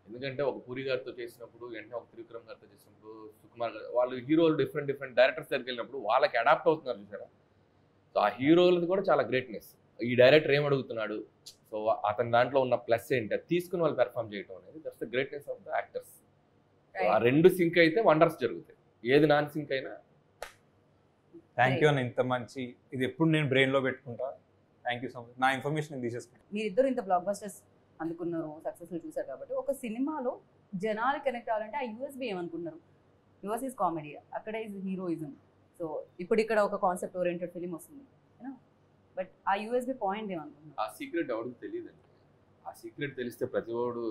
ఎందుకంటే ఒక పూరి గారితో చేసినప్పుడు వెంటనే ఒక త్రివిక్రమ్ గారితో చేసినప్పుడు సుకుమార్ గారు వాళ్ళు హీరోలు డిఫరెంట్ డిఫరెంట్ డైరెక్టర్స్ దగ్గరికి వెళ్ళినప్పుడు వాళ్ళకి అడాప్ట్ అవుతున్నారు చూసారా సో ఆ హీరోలది కూడా చాలా గ్రేట్నెస్ ఈ డైరెక్టర్ ఏం అడుగుతున్నాడు సో అతని దాంట్లో ఉన్న ప్లస్ ఏంటి అది తీసుకుని వాళ్ళు పెర్ఫామ్ చేయడం అనేది that's the greatness of the actors ఆ రెండు సింక్ అయితే వండర్స్ జరుగుతాయి ఏది నాన్ సింక్ అయినా థ్యాంక్ యూ అని ఇంత మంచి ఇది ఎప్పుడు నేను brain లో పెట్టుకుంటా థ్యాంక్ యూ సో మచ్ నా ఇన్ఫర్మేషన్ నేను తీసేసుకుంటా మీరిద్దరు ఇంత బ్లాక్ బస్టర్స్ అందుకున్నారు సక్సెస్ఫుల్ చూసారు కాబట్టి ఒక సినిమాలో జనాలు కనెక్ట్ అవ్వాలంటే ఆ యూఎస్బి ఏమనుకుంటున్నారు యుఎస్ ఈజ్ కామెడీ అక్కడ ఈజ్ హీరోయిజం సో ఇప్పుడు ఇక్కడ ఒక కాన్సెప్ట్ ఓరియంటెడ్ ఫిలిం వస్తుంది బట్ ఆ యూఎస్బి పాయింట్ ఏమనుకుంటున్నారు ఆ సీక్రెట్ ఎవరికి తెలియదండి ఆ సీక్రెట్ తెలిస్తే ప్రతి వాడు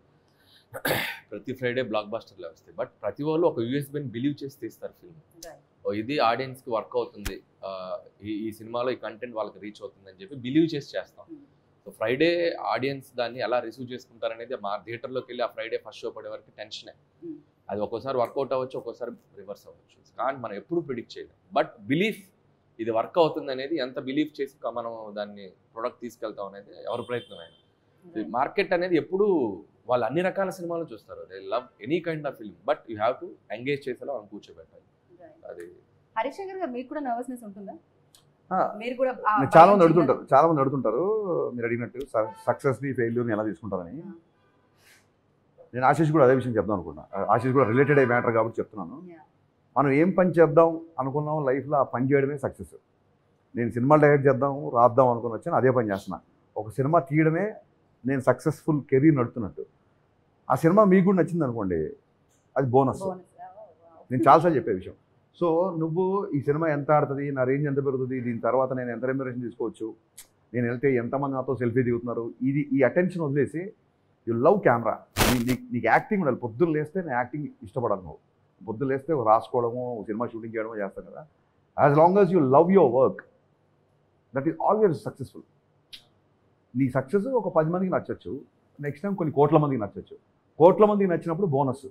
ప్రతి ఫ్రైడే బ్లాక్ బాస్టర్లో వస్తాయి బట్ ప్రతి వాళ్ళు ఒక యూఎస్బీని బిలీవ్ చేసి తీస్తారు ఫిల్మ్ ఓ ఇది ఆడియన్స్కి వర్క్ అవుతుంది ఆ, ఈ ఈ సినిమాలో ఈ కంటెంట్ వాళ్ళకి రీచ్ అవుతుంది అని చెప్పి బిలీవ్ చేసి చేస్తాం Hmm. సో ఫ్రైడే ఆడియన్స్ దాన్ని ఎలా రిసీవ్ చేసుకుంటారనేది మా థియేటర్లోకి వెళ్ళి ఆ ఫ్రైడే ఫస్ట్ షో పడే వరకు టెన్షనే Hmm. అది ఒక్కోసారి వర్కౌట్ అవ్వచ్చు ఒక్కోసారి రివర్స్ అవ్వచ్చు కానీ మనం ఎప్పుడు ప్రిడిక్ట్ చేయలేం బట్ బిలీఫ్ ఇది వర్క్ అవుతుంది అనేది ఎంత బిలీవ్ చేసి క- మనం దాన్ని ప్రొడక్ట్ తీసుకెళ్తాం అనేది ఎవరి ప్రయత్నం అయినా మార్కెట్ అనేది ఎప్పుడు వాళ్ళు అన్ని రకాల సినిమాలు చూస్తారు they love any kind of film but you have to engage చేసేలా మనం కూర్చోబెట్టాలి అది హరిశంకర్ గారు మీకు కూడా నర్వస్నెస్ ఉంటుందా ఆ, మీరు కూడా ఆ నేను చాలా మంది భయం అడుగుతుంటారు చాలా మంది అడుగుతుంటారు మీరు అడిగినట్టు సక్సెస్ని ఫెయిల్యూర్ని ఎలా తీసుకుంటారని Yeah. నేను ఆశీష్ కూడా అదే విషయం చెప్దాం అనుకున్నా ఆశీష్ కూడా రిలేటెడ్ అయ్యే మ్యాటర్ కాబట్టి చెప్తున్నాను Yeah. మనం ఏం పని చేద్దాం అనుకున్నాం లైఫ్లో ఆ పని చేయడమే సక్సెస్ నేను సినిమాలు డైరెక్ట్ చేద్దాం రాద్దాం అనుకుని వచ్చాను అదే పని చేస్తున్నా ఒక సినిమా తీయడమే నేను సక్సెస్ఫుల్ కెరీర్ నడుపుతున్నట్టు ఆ సినిమా మీకు కూడా నచ్చింది అనుకోండి అది బోనస్ Bonus. Oh, wow. నేను చాలాసార్లు చెప్పే విషయం సో నువ్వు ఈ సినిమా ఎంత ఆడుతుంది నా రేంజ్ ఎంత పెరుగుతుంది దీని తర్వాత నేను ఎంత రెమ్యురేషన్ తీసుకోవచ్చు నేను వెళ్తే ఎంతమంది నాతో సెల్ఫీ దిగుతున్నారు ఇది ఈ అటెన్షన్ వదిలేసి యు లవ్ కెమెరా నీకు యాక్టింగ్ ఉండాలి పొద్దున్న లేస్తే నేను యాక్టింగ్ ఇష్టపడాలి నువ్వు పొద్దున్న లేస్తే ఒక రాసుకోవడము ఒక సినిమా షూటింగ్ చేయడమో చేస్తాం కదా as long as you love your work that is always successful నీ సక్సెస్ ఒక పది మందికి నచ్చచ్చు నెక్స్ట్ టైం కొన్ని కోట్ల మందికి నచ్చచ్చు కోట్ల మందికి నచ్చినప్పుడు బోనస్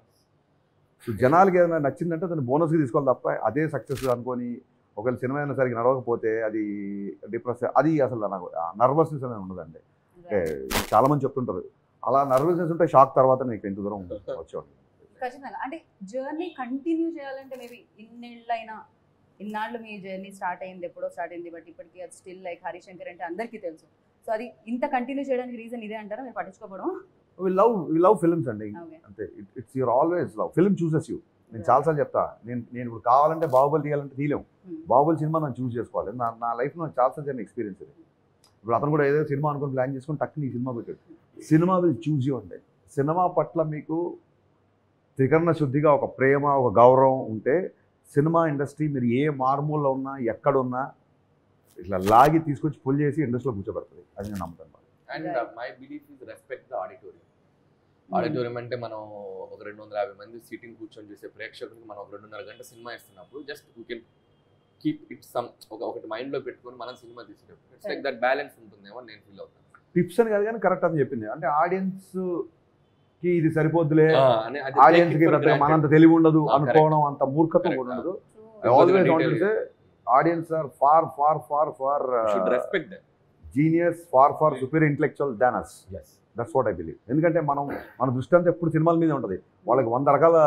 సో జనాలకి ఏదైనా నచ్చిందంటే దాన్ని బోనస్గా తీసుకోవాలి తప్ప అదే సక్సెస్ అనుకొని ఒకవేళ సినిమా అయినా సరిగ్గా నడవకపోతే అది డిప్రెస్ అది అసలు నాకు నర్వస్నెస్ అనేది ఉండదండి అంటే చాలా మంది చెప్తుంటారు అలా నర్వస్నెస్ ఉంటే షాక్ తర్వాత నీకు ఎంత దూరం వచ్చేవాడు ఖచ్చితంగా అంటే జర్నీ కంటిన్యూ చేయాలంటే మేబీ ఇన్నేళ్ళైనా ఇన్నాళ్ళు మీ జర్నీ స్టార్ట్ అయింది ఎప్పుడో స్టార్ట్ అయింది బట్ ఇప్పటికీ అది స్టిల్ లైక్ హరిశంకర్ అంటే అందరికీ తెలుసు సో అది ఇంత కంటిన్యూ చేయడానికి రీజన్ ఇదే అంటారా మీరు పట్టించుకోవడం we love we love films అండి ఓకే అంతే it's your always love film chooses you నేను చాలాసార్లు చెప్తా నేను నేను ఇప్పుడు కావాలంటే బాహుబలి తీయాలంటే తీయలేము బాహుబలి సినిమా నన్ను చూస్ చేసుకోవాలి నా నా లైఫ్లో నాకు చాలాసార్లు జరిగిన ఎక్స్పీరియన్స్ ఇది ఇప్పుడు అతను కూడా ఏదో సినిమా అనుకుని ప్లాన్ చేసుకుని టక్కుని ఈ సినిమా పెట్టాడు సినిమా విల్ చూజ్ యూ అండి సినిమా పట్ల మీకు త్రికరణ శుద్ధిగా ఒక ప్రేమ ఒక గౌరవం ఉంటే సినిమా ఇండస్ట్రీ మీరు ఏ మార్మూల్లో ఉన్నా ఎక్కడున్నా ఇట్లా లాగి తీసుకొచ్చి పుల్ చేసి ఇండస్ట్రీలో కూర్చోబెడుతుంది అది నేను నమ్ముతాను and Right. My belief is respect the auditorium auditorium అంటే మనం ఒక రెండు వందల యాభై మంది సీటింగ్ కూర్చొని చూసే ప్రేక్షకులకు మనం ఒక రెండున్నర గంట సినిమా ఇస్తున్నప్పుడు just you can keep it some ఒక ఒకటి mind లో పెట్టుకొని మనం సినిమా తీసేటప్పుడు ఇట్స్ లైక్ దట్ బ్యాలెన్స్ ఉంటుందేమో అని నేను ఫీల్ అవుతాను టిప్స్ అని కాదు కానీ కరెక్ట్ అని చెప్పింది అంటే ఆడియన్స్ కి ఇది సరిపోద్దులే ఆ, అని అది ఆడియన్స్ take కి it for పెద్దగా granted. మనంత తెలివి ఉండదు Ah, అనుకోవడం అంత మూర్ఖత్వం Correct. కూడా ఉండదు I Because always of the want detail. Say audience are far far far far should respect them. Genius far far super intellectual than us Yes. That's what I believe ఎందుకంటే మనం మన దృష్టి అంతా ఎప్పుడు సినిమాల మీద ఉంటుంది వాళ్ళకి వంద రకాల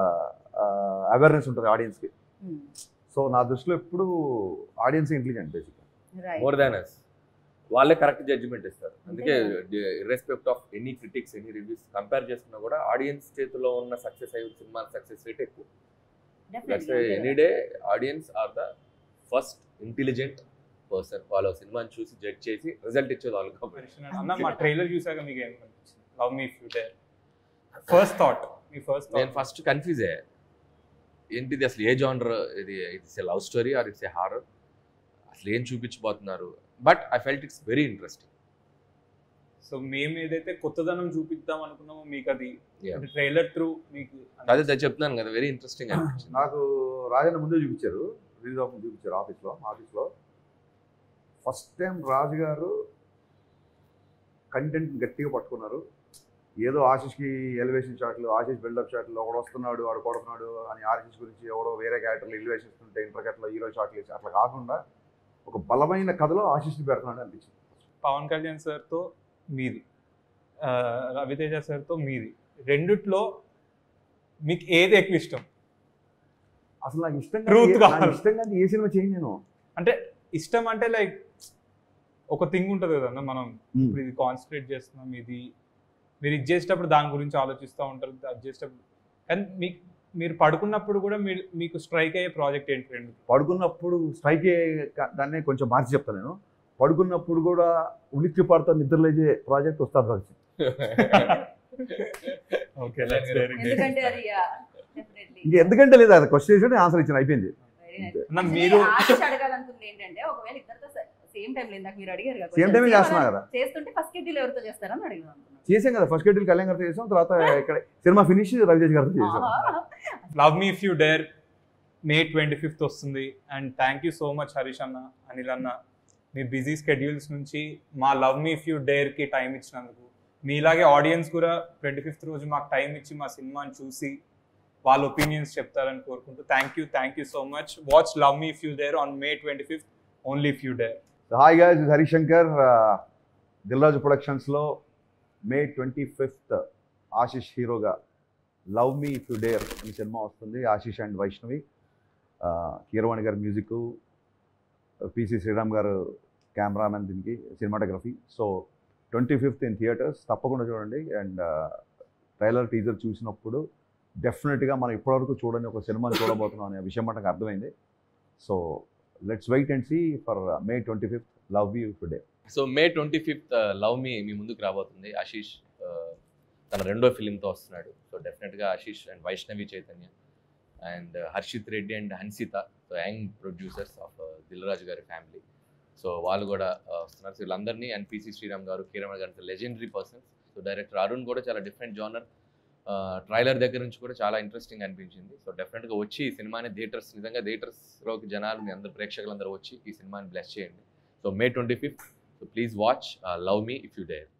అవేర్నెస్ ఉంటుంది ఆడియన్స్కి సో నా దృష్టిలో ఎప్పుడు ఆడియన్స్ ఇంటెలిజెంట్ బేసిక్గా రైట్ మోర్ దాన్ అస్ వాళ్ళే కరెక్ట్ జడ్జిమెంట్ ఇస్తారు అందుకే irrespective of any critics any reviews compare చేసుకున్నా కూడా ఆడియన్స్ చేతిలో ఉన్న సక్సెస్ అయ్యే సినిమా సక్సెస్ రేట్ ఎక్కువ that's any day audience are the first intelligent person వాళ్ళ సినిమాని చూసి జడ్జ్ చేసి రిజల్ట్ ఇచ్చేది వాళ్ళు కాబట్టి అన్న మా ట్రైలర్ చూసాక మీకు ఏమనిపించింది love me if you dare first thought మీ ఫస్ట్ నేను ఫస్ట్ కన్ఫ్యూజ్ అయ్యా ఏంటిది అసలు ఏ జానర్ ఇది it's a love story or it's a horror అసలు ఏం చూపించబోతున్నారు but I felt it's very interesting so మేము ఏదైతే కొత్తదనం చూపిద్దాం అనుకున్నామో మీకు అది Yeah. ట్రైలర్ త్రూ మీకు అదే అది చెప్తున్నాను కదా వెరీ ఇంట్రెస్టింగ్ అనిపించింది నాకు రాజన్న ముందే చూపించారు రిలీజ్ ఆఫ్ చూపించారు ఆఫీస్లో ఆఫీస్లో ఫస్ట్ టైం రాజు గారు కంటెంట్ గట్టిగా పట్టుకున్నారు ఏదో ఆశిష్కి ఎలివేషన్ షాట్లు ఆశిష్ బిల్డప్ షాట్లు ఒకడు వస్తున్నాడు వాడు కొడుతున్నాడు అని ఆశిష్ గురించి ఎవడో వేరే క్యారెక్టర్లు ఎలివేషన్ ఇస్తుంటే ఇంటర్కట్లో హీరో షాట్లు వేసి అట్లా కాకుండా ఒక బలమైన కథలో ఆశిష్ని పెడుతున్నాడు అనిపించింది పవన్ కళ్యాణ్ సార్తో మీది ఆ, రవితేజ సార్తో మీది రెండిట్లో మీకు ఏది ఎక్కువ ఇష్టం అసలు నాకు ఇష్టం Truth కాదు, కావాలి. నాకు ఇష్టం కానీ ఏ సినిమా చేయను నేను అంటే ఇష్టం అంటే లైక్ ఒక థింగ్ ఉంటుంది కదన్న మనం ఇప్పుడు ఇది కాన్సన్ట్రేట్ చేస్తున్నాం ఇది మీరు ఇది చేసేటప్పుడు దాని గురించి ఆలోచిస్తూ ఉంటారు అది చేసేటప్పుడు కానీ మీకు మీరు పడుకున్నప్పుడు కూడా మీరు మీకు స్ట్రైక్ అయ్యే ప్రాజెక్ట్ ఏంటి రెండు పడుకున్నప్పుడు స్ట్రైక్ దాన్ని కొంచెం మార్చి చెప్తాను నేను పడుకున్నప్పుడు కూడా ఉలిక్కి పడుతా నిద్రలేజే ప్రాజెక్ట్ వస్తుంది భగత్ ఓకే ఎందుకంటే అది డెఫినెట్లీ ఇంక ఎందుకంటే లేదు అది క్వశ్చన్ చేసి ఆన్సర్ ఇచ్చిన అయిపోయింది వెరీ నైస్ అన్న మీరు ఆశిష్ అడగాలనుకుంది ఏంటంటే ఒకవేళ ఇద్దరితో సేమ్ టైం లేదు మీరు అడిగారు కదా సేమ్ టైమే question. చేస్తున్నా కదా చేస్తుంటే ఫస్ట్ షెడ్యూల్ ఎవరితో చేస్తారని అడిగాను అనుకున్నాను చేసాం కదా ఫస్ట్ షెడ్యూల్ కళ్యాణ్ గారితో చేసాం తర్వాత ఇక్కడ సినిమా ఫినిష్ రవితేజ్ గారితో చేసాం ఆహా. Love me if you dare May twenty fifth వస్తుంది and thank you so much Harish అన్న అనిల్ అన్న మీ బిజీ స్కెడ్యూల్స్ నుంచి మా లవ్ మీ ఇఫ్ యూ డేర్కి టైం ఇచ్చినందుకు మీలాగే ఆడియన్స్ కూడా ట్వంటీ ఫిఫ్త్ రోజు మాకు టైం ఇచ్చి మా సినిమాని చూసి వాళ్ళ ఒపీనియన్స్ చెప్తారని కోరుకుంటూ thank you thank you so much watch love me if you dare on May twenty fifth only if you dare hi guys Harishankar Dilraju ప్రొడక్షన్స్లో మే ట్వంటీ ఫిఫ్త్ ఆశిష్ హీరోగా love me if you dare ఈ cinema వస్తుంది Ashish and Vaishnavi Keeravani గారి music PC Sriram గారు cameraman దీనికి cinematography so twenty fifth in theatres తప్పకుండా చూడండి and trailer teaser చూసినప్పుడు డెఫినెట్గా మనం ఇప్పటివరకు చూడని ఒక సినిమాని చూడబోతున్నాం అనే విషయం మనకు అర్థమైంది so let's wait and see for May twenty fifth love you today so May twenty fifth love me మీ ముందుకు రాబోతుంది ఆశీష్ uh, తన రెండో ఫిలింతో వస్తున్నాడు సో డెఫినెట్గా Ashish and Vaishnavi Chaitanya and Harshith Reddy and Hansitha so young producers of Dilraju గారి ఫ్యామిలీ సో వాళ్ళు కూడా uh, వస్తున్నారు సో వీళ్ళందరినీ అండ్ పిసి శ్రీరామ్ గారు కిరణ్ గారు legendary persons so director Arun కూడా చాలా డిఫరెంట్ జానర్ ట్రైలర్ దగ్గర నుంచి కూడా చాలా ఇంట్రెస్టింగ్ అనిపించింది సో డెఫినెట్గా వచ్చి ఈ సినిమాని థియేటర్స్ నిజంగా థియేటర్స్లోకి జనాలు మీ అందరు ప్రేక్షకులందరూ వచ్చి ఈ సినిమాని బ్లెస్ చేయండి so May twenty fifth so please watch love me if you dare